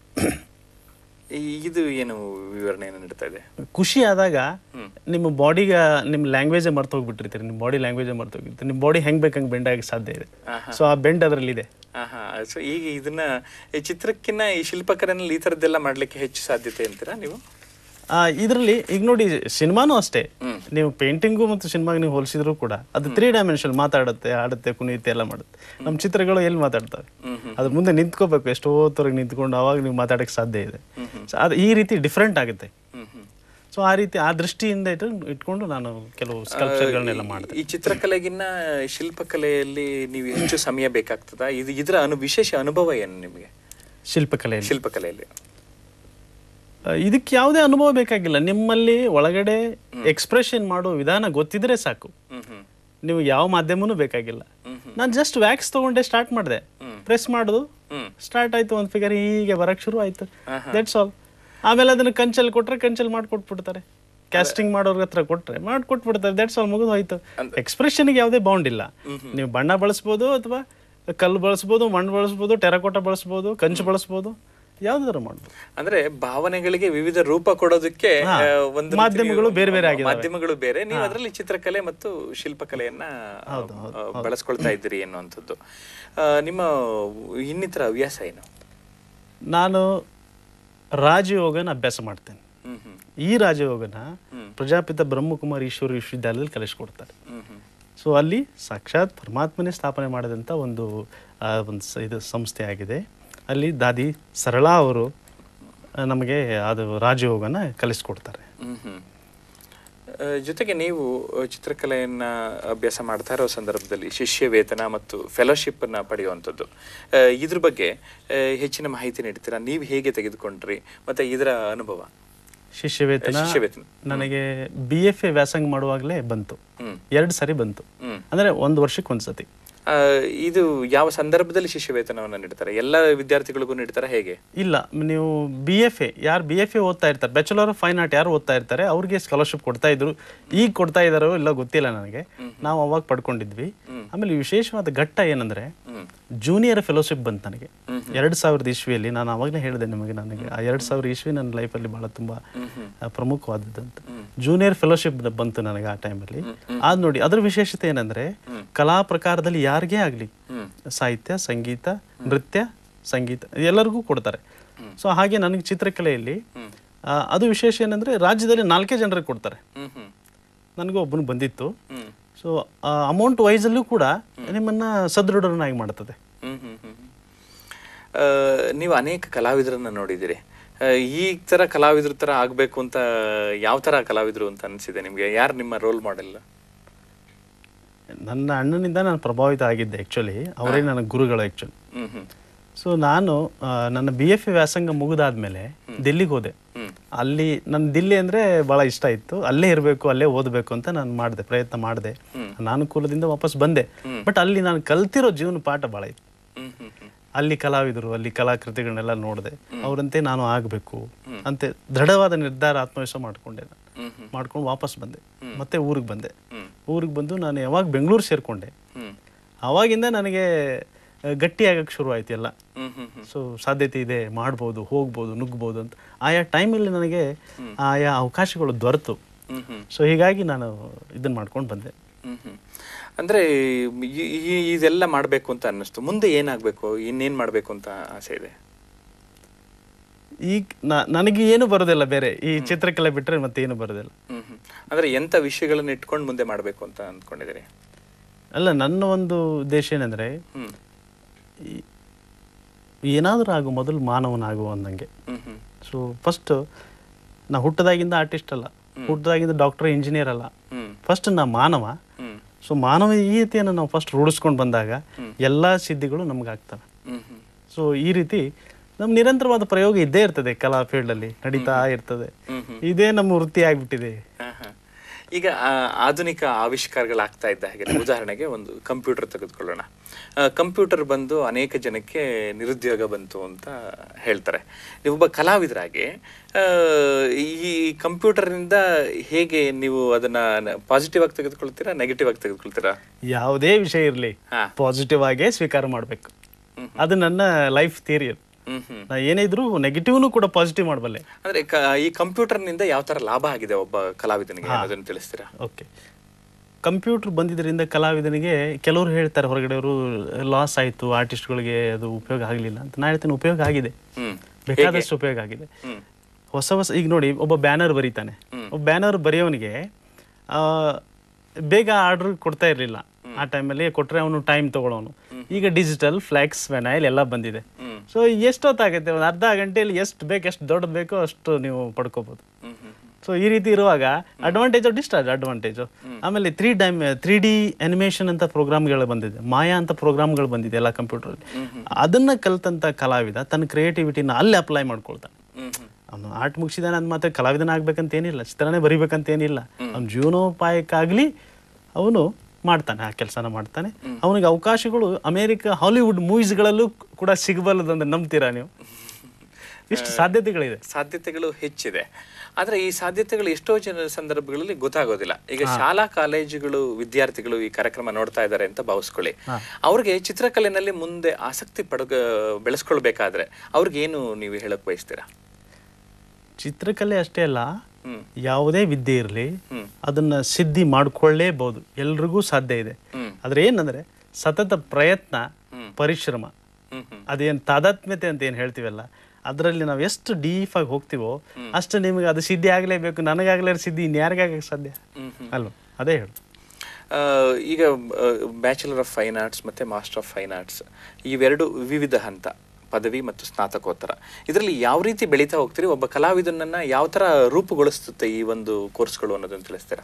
ಈ- ಇದು ಏನು ವಿವರಣೆಯನ್ನು ನೀಡ್ತಾ ಇದೆ ಖುಷಿ ಆದಾಗ ಹ್ಮ್. ನಿಮ್ಮ ಬಾಡಿಗೆ ನಿಮ್ಮ ಲ್ಯಾಂಗ್ವೇಜೇ ಮರ್ತು ಹೋಗ್ಬಿಟ್ಟಿರ್ತೀರಿ ನಿಮ್ಮ ಬಾಡಿ ಲ್ಯಾಂಗ್ವೇಜೇ ಮರ್ತು ಹೋಗಿರ್ತೀರಿ ನಿಮ್ಮ ಬಾಡಿ ಹೆಂಗ್ ಬೇಕು ಹಂಗೆ ಬೆಂಡ್ ಆಗಕ್ಕೆ ಸಾಧ್ಯ ಇದೆ ಆಹಾ. ಸೊ ಆ ಬೆಂಡ್ ಅದರಲ್ಲಿ ಇದೆ ಆಹಾ ಸೊ ಈಗ ಇದನ್ನ ಈ ಚಿತ್ರಕ್ಕಿನ್ನ ಈ ಶಿಲ್ಪಕಲೆನಲ್ಲಿ ಈ ಥರದ್ದೆಲ್ಲ ಮಾಡ್ಲಿಕ್ಕೆ ಹೆಚ್ಚು ಸಾಧ್ಯತೆ ಅಂತೀರಾ ನೀವು ಇದರಲ್ಲಿ ಈಗ ನೋಡಿ ಸಿನಿಮಾನು ಅಷ್ಟೇ ನೀವು ಪೇಂಟಿಂಗು ಮತ್ತು ಸಿನಿಮಾಗೆ ನೀವು ಹೋಲಿಸಿದ್ರು ಕೂಡ ಅದು ತ್ರೀ ಡೈಮೆನ್ಷನ್ ಮಾತಾಡುತ್ತೆ ಆಡುತ್ತೆ ಕುಣಿಯುತ್ತೆ ಎಲ್ಲ ಮಾಡುತ್ತೆ ನಮ್ಮ ಚಿತ್ರಗಳು ಎಲ್ಲಿ ಮಾತಾಡ್ತವೆ ಅದ್ರ ಮುಂದೆ ನಿಂತ್ಕೋಬೇಕು ಎಷ್ಟೋ ಹೊತ್ತವರೆಗೆ ನಿಂತ್ಕೊಂಡು ಅವಾಗ ನೀವು ಮಾತಾಡಕ್ಕೆ ಸಾಧ್ಯ ಇದೆ ಸೊ ಅದು ಈ ರೀತಿ ಡಿಫ್ರೆಂಟ್ ಆಗುತ್ತೆ ಹ್ಮ್ ಹ್ಮ್ ಸೊ ಆ ರೀತಿ ಆ ದೃಷ್ಟಿಯಿಂದ ಇಟ್ಟು ಇಟ್ಕೊಂಡು ನಾನು ಕೆಲವು ಸ್ಕಲ್ಪ್ಚರ್ಗಳನ್ನೆಲ್ಲ ಮಾಡಿದೆ ಈ ಚಿತ್ರಕಲೆಗಿನ್ನ ಶಿಲ್ಪಕಲೆಯಲ್ಲಿ ನೀವು ಹೆಚ್ಚು ಸಮಯ ಬೇಕಾಗ್ತದಾ ಇದು ಇದರ ಅನು ವಿಶೇಷ ಅನುಭವ ಏನು ನಿಮಗೆ ಶಿಲ್ಪಕಲೆಯಲ್ಲಿ ಶಿಲ್ಪಕಲೆಯಲ್ಲಿ ಆ, ಇದಕ್ಕೆ ಯಾವುದೇ ಅನುಭವ ಬೇಕಾಗಿಲ್ಲ ನಿಮ್ಮಲ್ಲಿ ಒಳಗಡೆ ಎಕ್ಸ್ಪ್ರೆಷನ್ ಮಾಡೋ ವಿಧಾನ ಗೊತ್ತಿದ್ರೆ ಸಾಕು ಹ್ಮ್ ಹ್ಮ್ ನೀವು ಯಾವ ಮಾಧ್ಯಮನೂ ಬೇಕಾಗಿಲ್ಲ ನಾನು ಜಸ್ಟ್ ವ್ಯಾಕ್ಸ್ ತಗೊಂಡೆ ಸ್ಟಾರ್ಟ್ ಮಾಡಿದೆ ಪ್ರೆಸ್ ಮಾಡೋದು ಹ್ಮ್. ಸ್ಟಾರ್ಟ್ ಆಯ್ತು ಒಂದು ಫಿಗರ್ ಹೀಗೆ ಬರಕ್ ಶುರು ಆಯ್ತು ದಟ್ಸ್ ಆಲ್ ಆಮೇಲೆ ಅದನ್ನ ಕಂಚಲ್ಲಿ ಕೊಟ್ರೆ ಕಂಚಲ್ಲಿ ಮಾಡ್ಕೊಟ್ಬಿಡ್ತಾರೆ ಕ್ಯಾಸ್ಟಿಂಗ್ ಮಾಡೋರ್ ಹತ್ರ ಕೊಟ್ರೆ ಮಾಡ್ಕೊಟ್ಬಿಡ್ತಾರೆ ದಟ್ಸ್ ಆಲ್ ಮುಗಿದು ಹೋಯ್ತು ಎಕ್ಸ್ಪ್ರೆಷನ್ಗೆ ಯಾವುದೇ ಬೌಂಡ್ ಇಲ್ಲ ನೀವು ಬಣ್ಣ ಬಳಸ್ಬೋದು ಅಥವಾ ಕಲ್ಲು ಬಳಸ್ಬೋದು ಮಣ್ಣು ಬಳಸ್ಬೋದು ಟೆರಕೋಟ ಬಳಸ್ಬೋದು ಕಂಚು ಬಳಸ್ಬೋದು ಯಾವ್ದಾದ್ರು ಮಾಡ್ಬೋದು ಅಂದ್ರೆ ಭಾವನೆಗಳಿಗೆ ವಿವಿಧ ರೂಪ ಕೊಡೋದಕ್ಕೆ ಹಾ. ಆ, ಒಂದು ರೀತಿ ಮಾಧ್ಯಮಗಳು ಬೇರೆ ಬೇರೆ ಆಗಿದಾವೆ. ಮಾಧ್ಯಮಗಳು ಬೇರೆ ನೀವು ಅದರಲ್ಲಿ ಚಿತ್ರಕಲೆ ಮತ್ತು ಶಿಲ್ಪಕಲೆಯನ್ನ ಆ, ಬಳಸ್ಕೊಳ್ತಾ ಇದ್ದೀರಿ ಅನ್ನುವಂಥದ್ದು ಆ, ನಿಮ್ಮ ಇನ್ನಿತರ ಹವ್ಯಾಸ ಏನು ನಾನು ರಾಜಯೋಗನ ಅಭ್ಯಾಸ ಮಾಡ್ತೇನೆ ಹ್ಮ್ ಹ್ಮ್ ಈ ರಾಜಯೋಗನ ಪ್ರಜಾಪಿತ ಬ್ರಹ್ಮಕುಮಾರ್ ಈಶ್ವರ ವಿಶ್ವವಿದ್ಯಾಲಯದಲ್ಲಿ ಕಲಿಸ್ಕೊಡ್ತಾರೆ ಹ್ಮ್ ಹ್ಮ್ ಸೊ ಅಲ್ಲಿ ಸಾಕ್ಷಾತ್ ಪರಮಾತ್ಮನೇ ಸ್ಥಾಪನೆ ಮಾಡಿದಂಥ ಒಂದು ಆ, ಒಂದು ಸ- ಇದು ಸಂಸ್ಥೆ ಆಗಿದೆ ಅಲ್ಲಿ ದಾದಿ ಸರಳಾ ಅವರು ಆ, ನಮಗೆ ಅದು ರಾಜಯೋಗನ ಕಲಿಸ್ಕೊಡ್ತಾರೆ ಹ್ಮ್ ಹ್ಮ್. ಆ, ಜೊತೆಗೆ ನೀವು ಆ, ಚಿತ್ರಕಲೆಯನ್ನ ಅಭ್ಯಾಸ ಮಾಡ್ತಾ ಇರೋ ಸಂದರ್ಭದಲ್ಲಿ ಶಿಷ್ಯ ವೇತನ ಮತ್ತು ಫೆಲೋಶಿಪ್ ಅನ್ನ ಪಡೆಯುವಂಥದ್ದು ಆ, ಇದ್ರ ಬಗ್ಗೆ ಆ, ಹೆಚ್ಚಿನ ಮಾಹಿತಿ ನೀಡ್ತೀರಾ ನೀವು ಹೇಗೆ ತೆಗೆದುಕೊಂಡ್ರಿ ಮತ್ತೆ ಇದರ ಅನುಭವ ಶಿಷ್ಯವೇತನ ಶಿಷ್ಯವೇತನ ನನಗೆ ಬಿ ಎಫ್ ಎ ವ್ಯಾಸಂಗ ಮಾಡುವಾಗಲೇ ಬಂತು ಹ್ಮ್ ಎರಡು ಸರಿ ಬಂತು ಹ್ಮ್ ಅಂದರೆ ಒಂದು ವರ್ಷಕ್ಕೆ ಒಂದು ಸತಿ ಆ, ಇದು ಯಾವ ಸಂದರ್ಭದಲ್ಲಿ ಶಿಷ್ಯ ವೇತನವನ್ನು ನೀಡ್ತಾರೆ ಎಲ್ಲ ವಿದ್ಯಾರ್ಥಿಗಳಿಗೂ ನೀಡ್ತಾರೆ ಹೇಗೆ ಇಲ್ಲ ನೀವು ಬಿ ಎಫ್ ಎ ಯಾರು ಬಿ ಎಫ್ ಎ ಓದ್ತಾ ಇರ್ತಾರೆ ಬ್ಯಾಚುಲರ್ ಆಫ್ ಫೈನ್ ಆರ್ಟ್ ಯಾರು ಓದ್ತಾ ಇರ್ತಾರೆ ಅವ್ರಿಗೆ ಸ್ಕಾಲರ್ಶಿಪ್ ಕೊಡ್ತಾ ಇದ್ರು ಈಗ ಕೊಡ್ತಾ ಇದಾರೋ ಇಲ್ಲ ಗೊತ್ತಿಲ್ಲ ನನಗೆ ನಾವು ಅವಾಗ ಪಡ್ಕೊಂಡಿದ್ವಿ ಆಮೇಲೆ ವಿಶೇಷವಾದ ಘಟ್ಟ ಏನಂದ್ರೆ ಹ್ಮ್ ಜೂನಿಯರ್ ಫೆಲೋಶಿಪ್ ಬಂತು ನನಗೆ ಎರಡು ಸಾವಿರದ ಇಸ್ವಿಯಲ್ಲಿ ನಾನು ಅವಾಗಲೇ ಹೇಳಿದೆ ನಿಮಗೆ ನನಗೆ ಆ ಎರಡು ಸಾವಿರ ಇಸ್ವಿ ನನ್ನ ಲೈಫಲ್ಲಿ ಬಹಳ ತುಂಬಾ ಆ, ಪ್ರಮುಖವಾದದ್ದಂತ ಜೂನಿಯರ್ ಫೆಲೋಶಿಪ್ ಬಂತು ನನಗೆ ಆ ಟೈಮಲ್ಲಿ ಆದ್ ನೋಡಿ ಅದ್ರ ವಿಶೇಷತೆ ಏನಂದ್ರೆ ಕಲಾ ಪ್ರಕಾರದಲ್ಲಿ ಯಾರಿಗೇ ಆಗ್ಲಿ ಹ್ಮ್ ಸಾಹಿತ್ಯ ಸಂಗೀತ ನೃತ್ಯ ಸಂಗೀತ ಎಲ್ಲರಿಗೂ ಕೊಡ್ತಾರೆ ಸೊ ಹಾಗೆ ನನಗೆ ಚಿತ್ರಕಲೆಯಲ್ಲಿ ಆ, ಅದು ವಿಶೇಷ ಏನಂದ್ರೆ ರಾಜ್ಯದಲ್ಲಿ ನಾಲ್ಕೇ ಜನರಿಗೆ ಕೊಡ್ತಾರೆ ಹ್ಮ್ ಹ್ಮ್ ನನಗೂ ಒಬ್ಬನಿಗೆ ಬಂದಿತ್ತು ಹ್ಮ್ ಸೊ ಅಮೌಂಟ್ ವೈಸಲ್ಲೂ ಕೂಡ ನಿಮ್ಮನ್ನ ಸದೃಢರನ್ನಾಗಿ ಮಾಡ್ತದೆ ಹ್ಮ್ ಹ್ಮ್ ಹ್ಮ್ ಹ್ಮ್. ಆ, ನೀವು ಅನೇಕ ಕಲಾವಿದರನ್ನ ನೋಡಿದಿರಿ ಆ, ಈ ತರ ಕಲಾವಿದ್ರ ತರ ಆಗ್ಬೇಕು ಅಂತ ಯಾವ ತರ ಕಲಾವಿದ್ರು ಅಂತ ಅನ್ಸಿದೆ ನಿಮ್ಗೆ ಯಾರು ನಿಮ್ಮ ರೋಲ್ ಮಾಡೆಲ್ ನನ್ನ ಅಣ್ಣನಿಂದ ನಾನು ಪ್ರಭಾವಿತ ಆಗಿದ್ದೆ ಆ್ಯಕ್ಚುಲಿ ಅವರೇ ನನ್ನ ಗುರುಗಳು ಆ್ಯಕ್ಚುಲಿ ಹ್ಮ್ ಹ್ಮ್ ಸೊ ನಾನು ಆ, ನನ್ನ ಬಿ ಎಫ್ ಎ ವ್ಯಾಸಂಗ ಮುಗಿದಾದ್ಮೇಲೆ ದಿಲ್ಲಿಗೆ ಹೋದೆ ಹ್ಮ್ ಅಲ್ಲಿ ನನ್ನ ದಿಲ್ಲಿ ಅಂದ್ರೆ ಬಹಳ ಇಷ್ಟ ಇತ್ತು ಅಲ್ಲೇ ಇರಬೇಕು ಅಲ್ಲೇ ಓದಬೇಕು ಅಂತ ನಾನು ಮಾಡಿದೆ ಪ್ರಯತ್ನ ಮಾಡಿದೆ ಅನಾನುಕೂಲದಿಂದ ವಾಪಸ್ ಬಂದೆ ಬಟ್ ಅಲ್ಲಿ ನಾನು ಕಲ್ತಿರೋ ಜೀವನ ಪಾಠ ಬಹಳ ಇತ್ತು ಹ್ಮ್ ಹ್ಮ್ ಹ್ಮ್ ಅಲ್ಲಿ ಕಲಾವಿದರು ಅಲ್ಲಿ ಕಲಾಕೃತಿಗಳನ್ನೆಲ್ಲ ನೋಡಿದೆ ಅವರಂತೆ ನಾನು ಆಗಬೇಕು ಅಂತೆ ದೃಢವಾದ ನಿರ್ಧಾರ ಆತ್ಮವಿಶ್ವಾಸ ಮಾಡ್ಕೊಂಡೆ ನಾನು ಹ್ಮ್ ಹ್ಮ್ ಮಾಡ್ಕೊಂಡು ವಾಪಸ್ ಬಂದೆ ಮತ್ತೆ ಊರಿಗೆ ಬಂದೆ ಹ್ಮ್ ಊರಿಗೆ ಬಂದು ನಾನು ಯಾವಾಗ ಬೆಂಗಳೂರು ಸೇರ್ಕೊಂಡೆ ಹ್ಮ್ ಆವಾಗಿಂದ ನನಗೆ ಆ, ಗಟ್ಟಿ ಆಗಕ್ಕೆ ಶುರು ಆಯ್ತು ಎಲ್ಲ ಹ್ಮ್ ಹ್ಮ್ ಹ್ಮ್ ಸೊ ಸಾಧ್ಯತೆ ಇದೆ ಮಾಡ್ಬೋದು ಹೋಗ್ಬೋದು ನುಗ್ಬೋದು ಅಂತ ಆಯಾ ಟೈಮಲ್ಲಿ ನನಗೆ ಆಯಾ ಅವಕಾಶಗಳು ದೊರೆತು ಹ್ಮ್ ಹ್ಮ್ ಸೊ ಹೀಗಾಗಿ ನಾನು ಇದನ್ನ ಮಾಡ್ಕೊಂಡು ಬಂದೆ ಹ್ಮ್ ಹ್ಮ್. ಅಂದ್ರೆ ಈ- ಈ- ಇದೆಲ್ಲ ಮಾಡ್ಬೇಕು ಅಂತ ಅನ್ನಿಸ್ತು ಮುಂದೆ ಏನಾಗ್ಬೇಕು ಇನ್ನೇನ್ ಮಾಡ್ಬೇಕು ಅಂತ ಆಸೆ ಇದೆ ಈಗ ನ- ನನಗೆ ಏನು ಬರೋದಿಲ್ಲ ಬೇರೆ ಈ ಚಿತ್ರಕಲೆ ಬಿಟ್ರೆ ಮತ್ತೆ ಏನು ಬರೋದಿಲ್ಲ ಹ್ಮ್ ಹ್ಮ್. ಅಂದ್ರೆ ಎಂತ ವಿಷಯಗಳನ್ನ ಇಟ್ಕೊಂಡು ಮುಂದೆ ಮಾಡ್ಬೇಕು ಅಂತ ಅಂದ್ಕೊಂಡಿದ್ದೀರಿ ಅಲ್ಲ ನನ್ನ ಒಂದು ಉದ್ದೇಶ ಏನಂದ್ರೆ ಹ್ಮ್ ಈ- ಏನಾದರೂ ಆಗು ಮೊದಲು ಮಾನವನಾಗು ಅಂದಂಗೆ ಹ್ಮ್ ಹ್ಮ್ ಸೊ ಫಸ್ಟ್ ನಾ ಹುಟ್ಟದಾಗಿಂದ ಆರ್ಟಿಸ್ಟ್ ಅಲ್ಲ ಹುಟ್ಟದಾಗಿಂದ ಡಾಕ್ಟರ್ ಇಂಜಿನಿಯರ್ ಅಲ್ಲ ಹ್ಮ್ ಫಸ್ಟ್ ನಾ ಮಾನವ ಹ್ಮ್ ಸೊ ಮಾನವೀಯತೆಯನ್ನು ನಾವು ಫಸ್ಟ್ ರೂಢಿಸ್ಕೊಂಡು ಬಂದಾಗ ಎಲ್ಲ ಸಿದ್ಧಿಗಳು ನಮ್ಗೆ ಆಗ್ತವೆ ಹ್ಮ್ ಹ್ಮ್ ಸೊ ಈ ರೀತಿ ನಮ್ ನಿರಂತರವಾದ ಪ್ರಯೋಗ ಇದ್ದೇ ಇರ್ತದೆ ಕಲಾ ಫೀಲ್ಡ್ ಅಲ್ಲಿ ನಡೀತಾ ಇರ್ತದೆ ಹ್ಮ್ ಹ್ಮ್. ಇದೇ ನಮ್ಮ ವೃತ್ತಿ ಆಗ್ಬಿಟ್ಟಿದೆ ಹಾ, ಹಾ. ಈಗ ಆ, ಆಧುನಿಕ ಆವಿಷ್ಕಾರಗಳಾಗ್ತಾ ಇದ್ದ ಹಾಗೆ ಉದಾಹರಣೆಗೆ ಒಂದು ಕಂಪ್ಯೂಟರ್ ತೆಗೆದುಕೊಳ್ಳೋಣ ಕಂಪ್ಯೂಟರ್ ಬಂದು ಅನೇಕ ಜನಕ್ಕೆ ನಿರುದ್ಯೋಗ ಬಂತು ಅಂತ ಹೇಳ್ತಾರೆ ನೀವೊಬ್ಬ ಕಲಾವಿದರಾಗಿ ಆ, ಈ ಕಂಪ್ಯೂಟರ್ನಿಂದ ಹೇಗೆ ನೀವು ಅದನ್ನ ಪಾಸಿಟಿವ್ ಆಗಿ ತೆಗೆದುಕೊಳ್ತೀರಾ ನೆಗೆಟಿವ್ ಆಗಿ ತೆಗೆದುಕೊಳ್ತೀರಾ ಯಾವುದೇ ವಿಷಯ ಇರಲಿ ಹಾ. ಪಾಸಿಟಿವ್ ಆಗೇ ಸ್ವೀಕಾರ ಮಾಡಬೇಕು ಅದು ನನ್ನ ಲೈಫ್ ಥಿಯರಿ ಅದು ಹ್ಮ್ ಹ್ಮ್ ನಾ ಏನೇ ಇದ್ರೂ ನೆಗೆಟಿವ್ನು ಕೂಡ ಪಾಸಿಟಿವ್ ಮಾಡಬಲ್ಲೆ ಅಂದ್ರೆ ಕ- ಈ ಕಂಪ್ಯೂಟರ್ನಿಂದ ಯಾವ ತರ ಲಾಭ ಆಗಿದೆ ಒಬ್ಬ ಕಲಾವಿದನಿಗೆ ಅದನ್ನು ತಿಳಿಸ್ತೀರಾ ಓಕೆ ಕಂಪ್ಯೂಟರ್ ಬಂದಿದ್ದರಿಂದ ಕಲಾವಿದನಿಗೆ ಕೆಲವರು ಹೇಳ್ತಾರೆ ಹೊರಗಡೆಯವರು ಲಾಸ್ ಆಯಿತು ಆರ್ಟಿಸ್ಟ್ಗಳಿಗೆ ಅದು ಉಪಯೋಗ ಆಗಲಿಲ್ಲ ಅಂತ ನಾ ಹೇಳ್ತೀನಿ ಉಪಯೋಗ ಆಗಿದೆ ಹ್ಮ್ ಬೇಕಾದಷ್ಟು ಉಪಯೋಗ ಆಗಿದೆ ಹ್ಮ್ ಹೊಸ ಹೊಸ ಈಗ ನೋಡಿ ಒಬ್ಬ ಬ್ಯಾನರ್ ಬರೀತಾನೆ ಒಬ್ಬ ಬ್ಯಾನರ್ ಬರೆಯೋನಿಗೆ ಆ, ಬೇಗ ಆರ್ಡರ್ ಕೊಡ್ತಾ ಇರಲಿಲ್ಲ ಆ ಟೈಮಲ್ಲಿ ಕೊಟ್ಟರೆ ಅವನು ಟೈಮ್ ತಗೊಳ್ಳೋನು ಈಗ ಡಿಜಿಟಲ್ ಫ್ಲ್ಯಾಕ್ಸ್ ವೆನೈಲ್ ಎಲ್ಲ ಬಂದಿದೆ ಹ್ಮ್. ಸೊ ಎಷ್ಟೊತ್ತಾಗುತ್ತೆ ಒಂದು ಅರ್ಧ ಗಂಟೆಯಲ್ಲಿ ಎಷ್ಟು ಬೇಕು ಎಷ್ಟು ದೊಡ್ಡದು ಬೇಕೋ ಅಷ್ಟು ನೀವು ಪಡ್ಕೋಬೋದು ಹ್ಮ್ ಹ್ಮ್ ಸೊ ಈ ರೀತಿ ಇರುವಾಗ ಅಡ್ವಾಂಟೇಜು ಡಿಸ್ಟಾರ್ಜ್ ಅಡ್ವಾಂಟೇಜು ಆಮೇಲೆ three dim three D animation ಅಂತ ಪ್ರೋಗ್ರಾಮ್ಗಳು ಬಂದಿದೆ ಮಾಯಾ ಅಂತ ಪ್ರೋಗ್ರಾಮ್ಗಳು ಬಂದಿದೆ ಎಲ್ಲ ಕಂಪ್ಯೂಟರ್ಲಿ ಅದನ್ನ ಕಲ್ತಂತ ಕಲಾವಿದ ತನ್ನ ಕ್ರಿಯೇಟಿವಿಟಿನ ಅಲ್ಲಿ ಅಪ್ಲೈ ಮಾಡ್ಕೊಳ್ತಾನೆ ಹ್ಮ್ ಹ್ಮ್ ಅವನು ಆರ್ಟ್ ಮುಗಿಸಿದಾನೆ ಅಂದ್ ಮಾತ್ರ ಕಲಾವಿದನ ಆಗ್ಬೇಕಂತ ಏನಿಲ್ಲ ಚಿತ್ರನೇ ಬರಿಬೇಕಂತ ಏನಿಲ್ಲ ಅವ್ನ ಜೀವನೋಪಾಯಕ್ಕಾಗ್ಲಿ ಅವನು ಮಾಡ್ತಾನೆ ಆ ಕೆಲಸನ ಮಾಡ್ತಾನೆ ಅವನಿಗೆ ಅವಕಾಶಗಳು ಅಮೇರಿಕ ಹಾಲಿವುಡ್ ಮೂವೀಸ್ಗಳಲ್ಲೂ ಕೂಡ ಸಿಗಬಲ್ಲದಂದ್ರೆ ನಂಬ್ತೀರಾ ನೀವು ಇಷ್ಟು ಸಾಧ್ಯತೆಗಳಿದೆ ಸಾಧ್ಯತೆಗಳು ಹೆಚ್ಚಿದೆ ಆದ್ರೆ ಈ ಸಾಧ್ಯತೆಗಳು ಎಷ್ಟೋ ಜನ ಸಂದರ್ಭಗಳಲ್ಲಿ ಗೊತ್ತಾಗೋದಿಲ್ಲ ಈಗ ಶಾಲಾ ಕಾಲೇಜುಗಳು ವಿದ್ಯಾರ್ಥಿಗಳು ಈ ಕಾರ್ಯಕ್ರಮ ನೋಡ್ತಾ ಇದ್ದಾರೆ ಅಂತ ಭಾವಿಸ್ಕೊಳ್ಳಿ ಅವ್ರಿಗೆ ಚಿತ್ರಕಲೆನಲ್ಲಿ ಮುಂದೆ ಆಸಕ್ತಿ ಪಡಗ ಬೆಳೆಸ್ಕೊಳ್ಬೇಕಾದ್ರೆ ಅವ್ರಿಗೆ ಏನು ನೀವು ಹೇಳಕ್ ಬಯಸ್ತೀರಾ ಚಿತ್ರಕಲೆ ಅಷ್ಟೇ ಅಲ್ಲ ಹ್ಮ್ ಯಾವುದೇ ವಿದ್ಯೆ ಇರಲಿ ಹ್ಮ್. ಅದನ್ನ ಸಿದ್ಧಿ ಮಾಡ್ಕೊಳ್ಳೇಬಹುದು ಎಲ್ರಿಗೂ ಸಾಧ್ಯ ಇದೆ ಹ್ಮ್ ಆದ್ರೆ ಏನಂದ್ರೆ ಸತತ ಪ್ರಯತ್ನ ಹ್ಮ್. ಪರಿಶ್ರಮ ಹ್ಮ್ ಹ್ಮ್ ಅದೇನು ತಾದಾತ್ಮ್ಯತೆ ಅಂತ ಏನು ಹೇಳ್ತೀವಲ್ಲ ಅದರಲ್ಲಿ ನಾವು ಎಷ್ಟು ಡೀಪ್ ಆಗಿ ಹೋಗ್ತೀವೋ ಅಷ್ಟು ನಿಮಗೆ ಅದು ಸಿದ್ಧಿ ಆಗಲೇಬೇಕು ನನಗಾಗಲೇ ಸಿದ್ಧಿ ಇನ್ಯಾರಿಗಾಗ ಸಾಧ್ಯ ಹ್ಮ್ ಹ್ಮ್ ಅಲ್ವಾ ಅದೇ ಹೇಳು ಆ, ಈಗ ಬ್ಯಾಚುಲರ್ ಆಫ್ ಫೈನ್ ಆರ್ಟ್ಸ್ ಮತ್ತೆ ಮಾಸ್ಟರ್ ಆಫ್ ಫೈನ್ ಆರ್ಟ್ಸ್ ಇವೆರಡು ವಿವಿಧ ಹಂತ ಪದವಿ ಮತ್ತು ಸ್ನಾತಕೋತ್ತರ ಇದರಲ್ಲಿ ಯಾವ ರೀತಿ ಬೆಳೀತಾ ಹೋಗ್ತೀರಿ ಒಬ್ಬ ಕಲಾವಿದನನ್ನ ಯಾವ ತರ ರೂಪುಗೊಳಿಸುತ್ತೆ ಈ ಒಂದು ಕೋರ್ಸ್ಗಳು ಅನ್ನೋದನ್ನ ತಿಳಿಸ್ತೀರಾ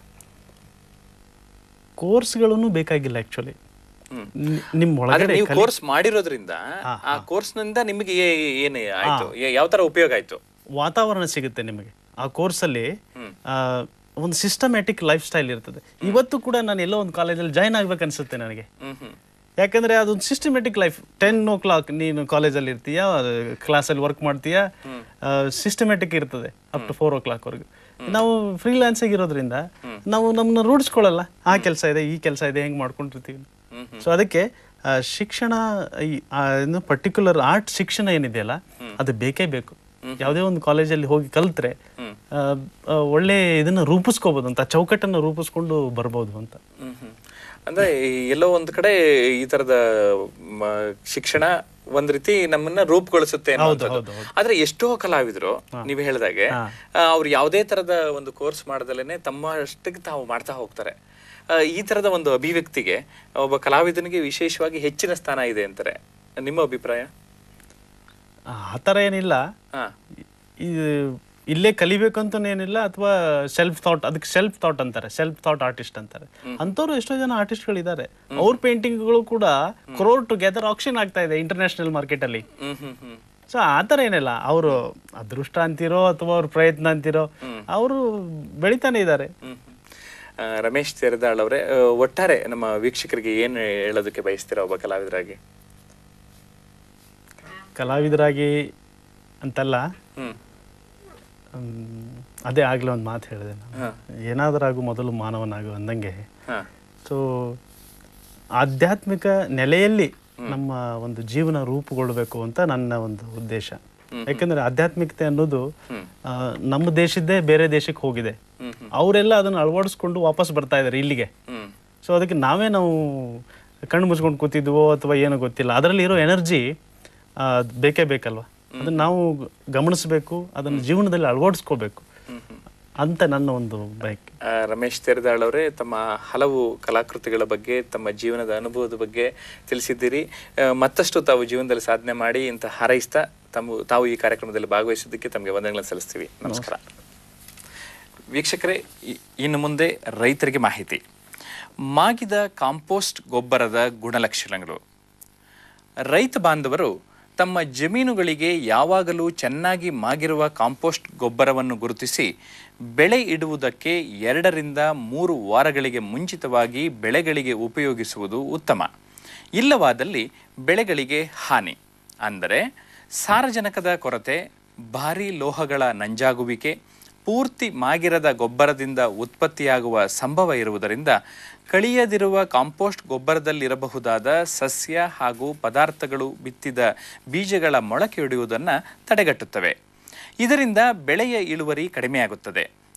ಕೋರ್ಸ್ಗಳನ್ನು ಬೇಕಾಗಿಲ್ಲ ಆ್ಯಕ್ಚುಲಿ ಹ್ಮ್. ನಿಮ್ಮ ಆದ್ರೆ ಒಳಗಡೆ ನೀವು ಕೋರ್ಸ್ ಮಾಡಿರೋದ್ರಿಂದ ಆ ಕೋರ್ಸ್ ನಿಂದ ನಿಮಗೆ ಏ- ಏನು ಆಯ್ತು ಏ- ಯಾವ ತರ ಉಪಯೋಗ ಆಯ್ತು ವಾತಾವರಣ ಸಿಗುತ್ತೆ ನಿಮಗೆ ಆ ಕೋರ್ಸಲ್ಲಿ ಹ್ಮ್. ಒಂದು ಸಿಸ್ಟಮ್ಯಾಟಿಕ್ ಲೈಫ್ ಸ್ಟೈಲ್ ಇರ್ತದೆ ಇವತ್ತು ಕೂಡ ನಾನು ಎಲ್ಲೋ ಒಂದು ಕಾಲೇಜಲ್ಲಿ ಜಾಯ್ನ್ ಆಗ್ಬೇಕು ಅನ್ಸುತ್ತೆ ನನಗೆ ಹ್ಮ್ ಹ್ಮ್ ಯಾಕಂದ್ರೆ ಅದೊಂದು systematic life ten o'clock ನೀನು ಕಾಲೇಜಲ್ಲಿ ಇರ್ತೀಯ ಕ್ಲಾಸಲ್ಲಿ ವರ್ಕ್ ಮಾಡ್ತೀಯ ಸಿಸ್ಟಮೆಟಿಕ್ ಇರ್ತದೆ up to four o'clock work ನಾವು ಫ್ರೀಲ್ಯಾನ್ಸಿಗೆ ಇರೋದ್ರಿಂದ ನಾವು ನಮ್ಮನ್ನ ರೂಢಿಸ್ಕೊಳ್ಳಲ್ಲ ಆ ಕೆಲಸ ಇದೆ ಈ ಕೆಲಸ ಇದೆ ಹೆಂಗೆ ಮಾಡ್ಕೊಂಡಿರ್ತೀವಿ ಹ್ಮ್ ಸೊ ಅದಕ್ಕೆ ಆ, ಶಿಕ್ಷಣ ಈ ಪರ್ಟಿಕ್ಯುಲರ್ ಆರ್ಟ್ ಶಿಕ್ಷಣ ಏನಿದೆಯಲ್ಲ ಅದು ಬೇಕೇ ಬೇಕು ಯಾವುದೇ ಒಂದು ಕಾಲೇಜಲ್ಲಿ ಹೋಗಿ ಕಲ್ತ್ರೆ ಆ, ಆ, ಒಳ್ಳೆ ಇದನ್ನ ರೂಪಿಸ್ಕೋಬಹುದು ಅಂತ ಚೌಕಟ್ಟನ್ನು ರೂಪಿಸ್ಕೊಂಡು ಬರ್ಬೋದು ಅಂತ ಹ್ಮ್ ಹ್ಮ್. ಅಂದ್ರೆ ಈ ಎಲ್ಲೋ ಒಂದ್ ಕಡೆ ಈ ತರದ ಮ, ಶಿಕ್ಷಣ ಒಂದ್ ರೀತಿ ನಮ್ಮನ್ನ ರೂಪುಗೊಳಿಸುತ್ತೆ ಅನ್ನೋಂಥದ್ದು. ಹೌದು, ಹೌದು. ಆದ್ರೆ ಎಷ್ಟೋ ಕಲಾವಿದರು ನೀವು ಹೇಳಿದಾಗೆ ಅವ್ರು ಯಾವುದೇ ತರದ ಒಂದು ಕೋರ್ಸ್ ಮಾಡದಲೇನೆ ತಮ್ಮ ಅಷ್ಟಕ್ಕೆ ತಾವು ಮಾಡ್ತಾ ಹೋಗ್ತಾರೆ ಆ, ಈ ತರದ ಒಂದು ಅಭಿವ್ಯಕ್ತಿಗೆ ಒಬ್ಬ ಕಲಾವಿದನಿಗೆ ವಿಶೇಷವಾಗಿ ಹೆಚ್ಚಿನ ಸ್ಥಾನ ಇದೆ ಅಂತಾರೆ ನಿಮ್ಮ ಅಭಿಪ್ರಾಯ ಆ ಥರ ಏನಿಲ್ಲ ಹಾ ಇದು ಇಲ್ಲೇ ಕಲಿಬೇಕಂತ ಏನಿಲ್ಲ ಅಥವಾ ಸೆಲ್ಫ್ ಥಾಟ್ ಅದಕ್ಕೆ ಸೆಲ್ಫ್ ಥಾಟ್ ಅಂತಾರೆ ಸೆಲ್ಫ್ ಥಾಟ್ ಆರ್ಟಿಸ್ಟ್ ಅಂತಾರೆ ಅಂಥವ್ರು ಎಷ್ಟೋ ಜನ ಆರ್ಟಿಸ್ಟ್ಗಳಿದ್ದಾರೆ ಅವ್ರ ಪೇಂಟಿಂಗ್ಗಳು ಕೂಡ ಕ್ರೋರ್ ಟುಗೆದರ್ ಆಕ್ಷನ್ ಆಗ್ತಾ ಇದೆ ಇಂಟರ್ನ್ಯಾಷನಲ್ ಮಾರ್ಕೆಟಲ್ಲಿ ಹ್ಮ್ ಹ್ಮ್ ಹ್ಮ್ ಸೊ ಆ ಥರ ಏನಿಲ್ಲ ಅವರು ಅದೃಷ್ಟ ಅಂತಿರೋ ಅಥವಾ ಅವ್ರ ಪ್ರಯತ್ನ ಅಂತಿರೋ ಅವರು ಬೆಳಿತಾನೆ ಇದ್ದಾರೆ ಹ್ಮ್ ಹ್ಮ್. ಆ, ರಮೇಶ್ ತೆರದಾಳ್ ಅವರೇ ಆ, ಒಟ್ಟಾರೆ ನಮ್ಮ ವೀಕ್ಷಕರಿಗೆ ಏನು ಹೇಳೋದಕ್ಕೆ ಬಯಸ್ತೀರಾ ಒಬ್ಬ ಕಲಾವಿದರಾಗಿ ಕಲಾವಿದರಾಗಿ ಅಂತಲ್ಲ ಹ್ಮ್ ಹ್ಮ್, ಅದೇ ಆಗ್ಲೇ ಒಂದು ಮಾತು ಹೇಳಿದೆ ನಾನು ಏನಾದರಾಗು ಮೊದಲು ಮಾನವನಾಗು ಅಂದಂಗೆ ಹಾ ಸೊ ಆಧ್ಯಾತ್ಮಿಕ ನೆಲೆಯಲ್ಲಿ ನಮ್ಮ ಒಂದು ಜೀವನ ರೂಪುಗೊಳ್ಳಬೇಕು ಅಂತ ನನ್ನ ಒಂದು ಉದ್ದೇಶ ಯಾಕಂದ್ರೆ ಆಧ್ಯಾತ್ಮಿಕತೆ ಅನ್ನೋದು ಆ, ನಮ್ಮ ದೇಶದ್ದೇ ಬೇರೆ ದೇಶಕ್ಕೆ ಹೋಗಿದೆ ಹ್ಮ್ ಅವರೆಲ್ಲ ಅದನ್ನು ಅಳವಡಿಸ್ಕೊಂಡು ವಾಪಸ್ ಬರ್ತಾ ಇದ್ದಾರೆ ಇಲ್ಲಿಗೆ ಹ್ಮ್ ಸೊ ಅದಕ್ಕೆ ನಾವೇ ನಾವು ಕಣ್ಣು ಮುಚ್ಕೊಂಡು ಕೂತಿದ್ವೋ ಅಥವಾ ಏನೋ ಗೊತ್ತಿಲ್ಲ ಅದರಲ್ಲಿ ಇರೋ ಎನರ್ಜಿ ಬೇಕೇ ಬೇಕಲ್ವಾ ಅದನ್ನ ನಾವು ಗಮನಿಸಬೇಕು ಅದನ್ನು ಜೀವನದಲ್ಲಿ ಅಳವಡಿಸ್ಕೋಬೇಕು ಅಂತ ನನ್ನ ಒಂದು ಬಯಕೆ ಆ, ರಮೇಶ್ ತೆರದಾಳ್ ಅವರೇ ತಮ್ಮ ಹಲವು ಕಲಾಕೃತಿಗಳ ಬಗ್ಗೆ ತಮ್ಮ ಜೀವನದ ಅನುಭವದ ಬಗ್ಗೆ ತಿಳಿಸಿದ್ದೀರಿ ಆ, ಮತ್ತಷ್ಟು ತಾವು ಜೀವನದಲ್ಲಿ ಸಾಧನೆ ಮಾಡಿ ಅಂತ ಹಾರೈಸ್ತಾ ತಮ್ಮ ತಾವು ಈ ಕಾರ್ಯಕ್ರಮದಲ್ಲಿ ಭಾಗವಹಿಸಿದ್ದಕ್ಕೆ ತಮಗೆ ವಂದನೆಗಳನ್ನು ಸಲ್ಲಿಸ್ತೀವಿ ನಮಸ್ಕಾರ ವೀಕ್ಷಕರೇ ಇ- ಇನ್ನು ಮುಂದೆ ರೈತರಿಗೆ ಮಾಹಿತಿ ಮಾಗಿದ ಕಾಂಪೋಸ್ಟ್ ಗೊಬ್ಬರದ ಗುಣಲಕ್ಷಣಗಳು ರೈತ ಬಾಂಧವರು ತಮ್ಮ ಜಮೀನುಗಳಿಗೆ ಯಾವಾಗಲೂ ಚೆನ್ನಾಗಿ ಮಾಗಿರುವ ಕಾಂಪೋಸ್ಟ್ ಗೊಬ್ಬರವನ್ನು ಗುರುತಿಸಿ ಬೆಳೆ ಇಡುವುದಕ್ಕೆ ಎರಡರಿಂದ ಮೂರು ವಾರಗಳಿಗೆ ಮುಂಚಿತವಾಗಿ ಬೆಳೆಗಳಿಗೆ ಉಪಯೋಗಿಸುವುದು ಉತ್ತಮ ಇಲ್ಲವಾದಲ್ಲಿ ಬೆಳೆಗಳಿಗೆ ಹಾನಿ ಅಂದರೆ ಸಾರಜನಕದ ಕೊರತೆ ಭಾರೀ ಲೋಹಗಳ ನಂಜಾಗುವಿಕೆ ಪೂರ್ತಿ ಮಾಗಿರದ ಗೊಬ್ಬರದಿಂದ ಉತ್ಪತ್ತಿಯಾಗುವ ಸಂಭವ ಇರುವುದರಿಂದ ಕಳಿಯದಿರುವ ಕಾಂಪೋಸ್ಟ್ ಗೊಬ್ಬರದಲ್ಲಿರಬಹುದಾದ ಸಸ್ಯ ಹಾಗೂ ಪದಾರ್ಥಗಳು ಬಿತ್ತಿದ ಬೀಜಗಳ ಮೊಳಕೆಯೊಡೆಯುವುದನ್ನು ತಡೆಗಟ್ಟುತ್ತವೆ ಇದರಿಂದ ಬೆಳೆಯ ಇಳುವರಿ ಕಡಿಮೆಯಾಗುತ್ತದೆ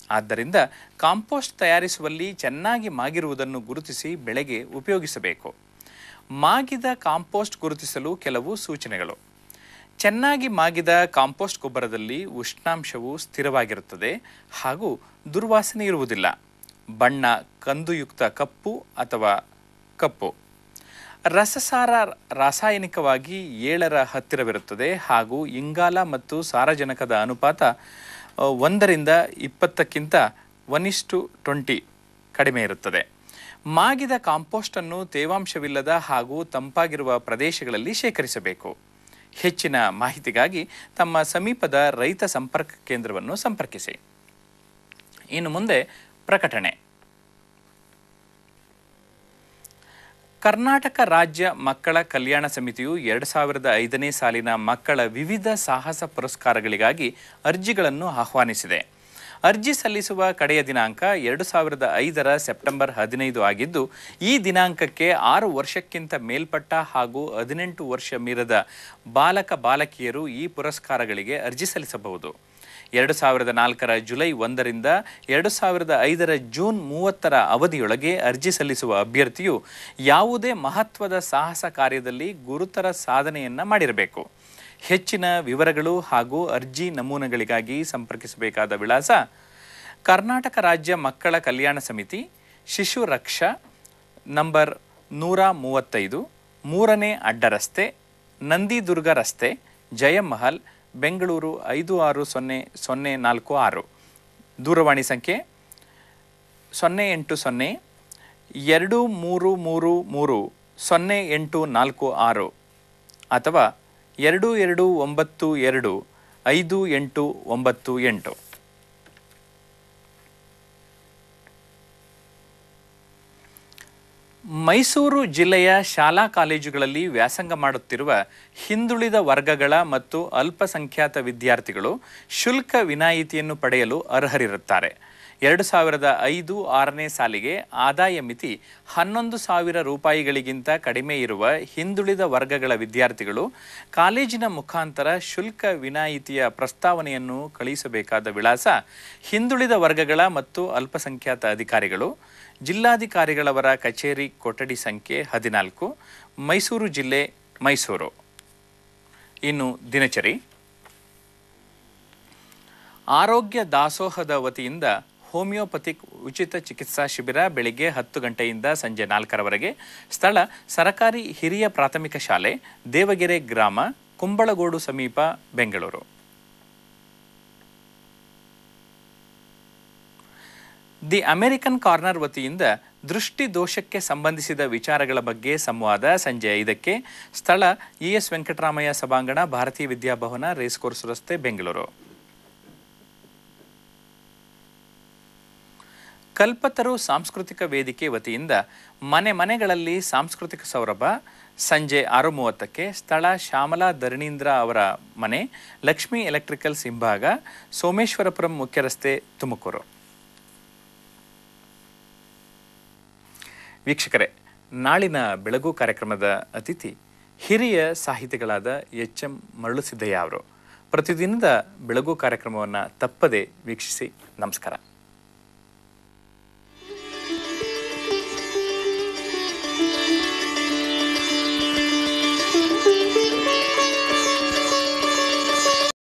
ಆದ್ದರಿಂದ ಕಾಂಪೋಸ್ಟ್ ತಯಾರಿಸುವಲ್ಲಿ ಚೆನ್ನಾಗಿ ಮಾಗಿರುವುದನ್ನು ಗುರುತಿಸಿ ಬೆಳೆಗೆ ಉಪಯೋಗಿಸಬೇಕು ಮಾಗಿದ ಕಾಂಪೋಸ್ಟ್ ಗುರುತಿಸಲು ಕೆಲವು ಸೂಚನೆಗಳು ಚೆನ್ನಾಗಿ ಮಾಗಿದ ಕಾಂಪೋಸ್ಟ್ ಗೊಬ್ಬರದಲ್ಲಿ ಉಷ್ಣಾಂಶವು ಸ್ಥಿರವಾಗಿರುತ್ತದೆ ಹಾಗೂ ದುರ್ವಾಸನೆ ಇರುವುದಿಲ್ಲ ಬಣ್ಣ ಕಂದುಯುಕ್ತ ಕಪ್ಪು ಅಥವಾ ಕಪ್ಪು ರಸಸಾರ ರಾಸಾಯನಿಕವಾಗಿ ಏಳರ ಹತ್ತಿರವಿರುತ್ತದೆ ಹಾಗೂ ಇಂಗಾಲ ಮತ್ತು ಸಾರಜನಕದ ಅನುಪಾತ ಆ, ಒಂದರಿಂದ ಇಪ್ಪತ್ತಕ್ಕಿಂತ ಒನ್ ಇಷ್ಟು ಟ್ವೆಂಟಿ ಕಡಿಮೆ ಇರುತ್ತದೆ ಮಾಗಿದ ಕಾಂಪೋಸ್ಟನ್ನು ತೇವಾಂಶವಿಲ್ಲದ ಹಾಗೂ ತಂಪಾಗಿರುವ ಪ್ರದೇಶಗಳಲ್ಲಿ ಶೇಖರಿಸಬೇಕು ಹೆಚ್ಚಿನ ಮಾಹಿತಿಗಾಗಿ ತಮ್ಮ ಸಮೀಪದ ರೈತ ಸಂಪರ್ಕ ಕೇಂದ್ರವನ್ನು ಸಂಪರ್ಕಿಸಿ ಇನ್ನು ಮುಂದೆ ಪ್ರಕಟಣೆ ಕರ್ನಾಟಕ ರಾಜ್ಯ ಮಕ್ಕಳ ಕಲ್ಯಾಣ ಸಮಿತಿಯು ಎರಡು ಸಾವಿರದ ಐದನೇ ಸಾಲಿನ ಮಕ್ಕಳ ವಿವಿಧ ಸಾಹಸ ಪುರಸ್ಕಾರಗಳಿಗಾಗಿ ಅರ್ಜಿಗಳನ್ನು ಆಹ್ವಾನಿಸಿದೆ ಅರ್ಜಿ ಸಲ್ಲಿಸುವ ಕಡೆಯ ದಿನಾಂಕ ಎರಡು ಸಾವಿರದ ಐದರ ಸೆಪ್ಟೆಂಬರ್ ಹದಿನೈದು ಆಗಿದ್ದು ಈ ದಿನಾಂಕಕ್ಕೆ ಆರು ವರ್ಷಕ್ಕಿಂತ ಮೇಲ್ಪಟ್ಟ ಹಾಗೂ ಹದಿನೆಂಟು ವರ್ಷ ಮೀರದ ಬಾಲಕ ಬಾಲಕಿಯರು ಈ ಪುರಸ್ಕಾರಗಳಿಗೆ ಅರ್ಜಿ ಸಲ್ಲಿಸಬಹುದು ಎರಡು ಸಾವಿರದ ನಾಲ್ಕರ ಜುಲೈ ಒಂದರಿಂದ ಎರಡು ಸಾವಿರದ ಐದರ ಜೂನ್ ಮೂವತ್ತರ ಅವಧಿಯೊಳಗೆ ಅರ್ಜಿ ಸಲ್ಲಿಸುವ ಅಭ್ಯರ್ಥಿಯು ಯಾವುದೇ ಮಹತ್ವದ ಸಾಹಸ ಕಾರ್ಯದಲ್ಲಿ ಗುರುತರ ಸಾಧನೆಯನ್ನ ಮಾಡಿರಬೇಕು ಹೆಚ್ಚಿನ ವಿವರಗಳು ಹಾಗೂ ಅರ್ಜಿ ನಮೂನೆಗಳಿಗಾಗಿ ಸಂಪರ್ಕಿಸಬೇಕಾದ ವಿಳಾಸ ಕರ್ನಾಟಕ ರಾಜ್ಯ ಮಕ್ಕಳ ಕಲ್ಯಾಣ ಸಮಿತಿ ಶಿಶು ರಕ್ಷಾ ನಂಬರ್ ನೂರ ಮೂವತ್ತೈದು ಮೂರನೇ ಅಡ್ಡರಸ್ತೆ ನಂದಿದುರ್ಗ ರಸ್ತೆ ಜಯಮಹಲ್ ಬೆಂಗಳೂರು ಐದು ಆರು ಸೊನ್ನೆ ಸೊನ್ನೆ ನಾಲ್ಕು ಆರು ದೂರವಾಣಿ ಸಂಖ್ಯೆ ಸೊನ್ನೆ ಎಂಟು ಸೊನ್ನೆ ಎರಡು ಮೂರು ಮೂರು ಮೂರು ಸೊನ್ನೆ ಎಂಟು ನಾಲ್ಕು ಆರು ಅಥವಾ ಎರಡು ಎರಡು ಒಂಬತ್ತು ಎರಡು ಐದು ಎಂಟು ಒಂಬತ್ತು ಎಂಟು ಮೈಸೂರು ಜಿಲ್ಲೆಯ ಶಾಲಾ ಕಾಲೇಜುಗಳಲ್ಲಿ ವ್ಯಾಸಂಗ ಮಾಡುತ್ತಿರುವ ಹಿಂದುಳಿದ ವರ್ಗಗಳ ಮತ್ತು ಅಲ್ಪಸಂಖ್ಯಾತ ವಿದ್ಯಾರ್ಥಿಗಳು ಶುಲ್ಕ ವಿನಾಯಿತಿಯನ್ನು ಪಡೆಯಲು ಅರ್ಹರಿರುತ್ತಾರೆ ಎರಡು ಸಾವಿರದ ಐದು ಆರನೇ ಸಾಲಿಗೆ ಆದಾಯ ಮಿತಿ ಹನ್ನೊಂದು ಸಾವಿರ ರೂಪಾಯಿಗಳಿಗಿಂತ ಕಡಿಮೆ ಇರುವ ಹಿಂದುಳಿದ ವರ್ಗಗಳ ವಿದ್ಯಾರ್ಥಿಗಳು ಕಾಲೇಜಿನ ಮುಖಾಂತರ ಶುಲ್ಕ ವಿನಾಯಿತಿಯ ಪ್ರಸ್ತಾವನೆಯನ್ನು ಕಳುಹಿಸಬೇಕಾದ ವಿಳಾಸ ಹಿಂದುಳಿದ ವರ್ಗಗಳ ಮತ್ತು ಅಲ್ಪಸಂಖ್ಯಾತ ಅಧಿಕಾರಿಗಳು ಜಿಲ್ಲಾಧಿಕಾರಿಗಳವರ ಕಚೇರಿ ಕೊಠಡಿ ಸಂಖ್ಯೆ ಹದಿನಾಲ್ಕು ಮೈಸೂರು ಜಿಲ್ಲೆ ಮೈಸೂರು ಇನ್ನು ದಿನಚರಿ ಆರೋಗ್ಯ ದಾಸೋಹದ ವತಿಯಿಂದ ಹೋಮಿಯೋಪತಿಕ್ ಉಚಿತ ಚಿಕಿತ್ಸಾ ಶಿಬಿರ ಬೆಳಿಗ್ಗೆ ಹತ್ತು ಗಂಟೆಯಿಂದ ಸಂಜೆ ನಾಲ್ಕರವರೆಗೆ ಸ್ಥಳ ಸರಕಾರಿ ಹಿರಿಯ ಪ್ರಾಥಮಿಕ ಶಾಲೆ ದೇವಗೆರೆ ಗ್ರಾಮ ಕುಂಬಳಗೋಡು ಸಮೀಪ ಬೆಂಗಳೂರು ದಿ ಅಮೆರಿಕನ್ ಕಾರ್ನರ್ ವತಿಯಿಂದ ದೃಷ್ಟಿ ದೋಷಕ್ಕೆ ಸಂಬಂಧಿಸಿದ ವಿಚಾರಗಳ ಬಗ್ಗೆ ಸಂವಾದ ಸಂಜೆ ಐದಕ್ಕೆ ಸ್ಥಳ ಇಎಸ್ ವೆಂಕಟರಾಮಯ್ಯ ಸಭಾಂಗಣ ಭಾರತೀಯ ವಿದ್ಯಾಭವನ ರೇಸ್ ಕೋರ್ಸ್ ರಸ್ತೆ ಬೆಂಗಳೂರು ಕಲ್ಪತರು ಸಾಂಸ್ಕೃತಿಕ ವೇದಿಕೆ ವತಿಯಿಂದ ಮನೆ ಮನೆಗಳಲ್ಲಿ ಸಾಂಸ್ಕೃತಿಕ ಸೌರಭ ಸಂಜೆ ಆರು ಮೂವತ್ತಕ್ಕೆ ಸ್ಥಳ ಶ್ಯಾಮಲಾ ಧರಣೀಂದ್ರ ಅವರ ಮನೆ ಲಕ್ಷ್ಮೀ ಎಲೆಕ್ಟ್ರಿಕಲ್ಸ್ ಹಿಂಭಾಗ ಸೋಮೇಶ್ವರಪುರಂ ಮುಖ್ಯ ರಸ್ತೆ ತುಮಕೂರು ವೀಕ್ಷಕರೇ ನಾಳಿನ ಬೆಳಗು ಕಾರ್ಯಕ್ರಮದ ಅತಿಥಿ ಹಿರಿಯ ಸಾಹಿತಿಗಳಾದ ಎಚ್ ಎಂ ಮರಳುಸಿದ್ದಯ್ಯ ಅವರು ಪ್ರತಿದಿನದ ಬೆಳಗು ಕಾರ್ಯಕ್ರಮವನ್ನು ತಪ್ಪದೆ ವೀಕ್ಷಿಸಿ ನಮಸ್ಕಾರ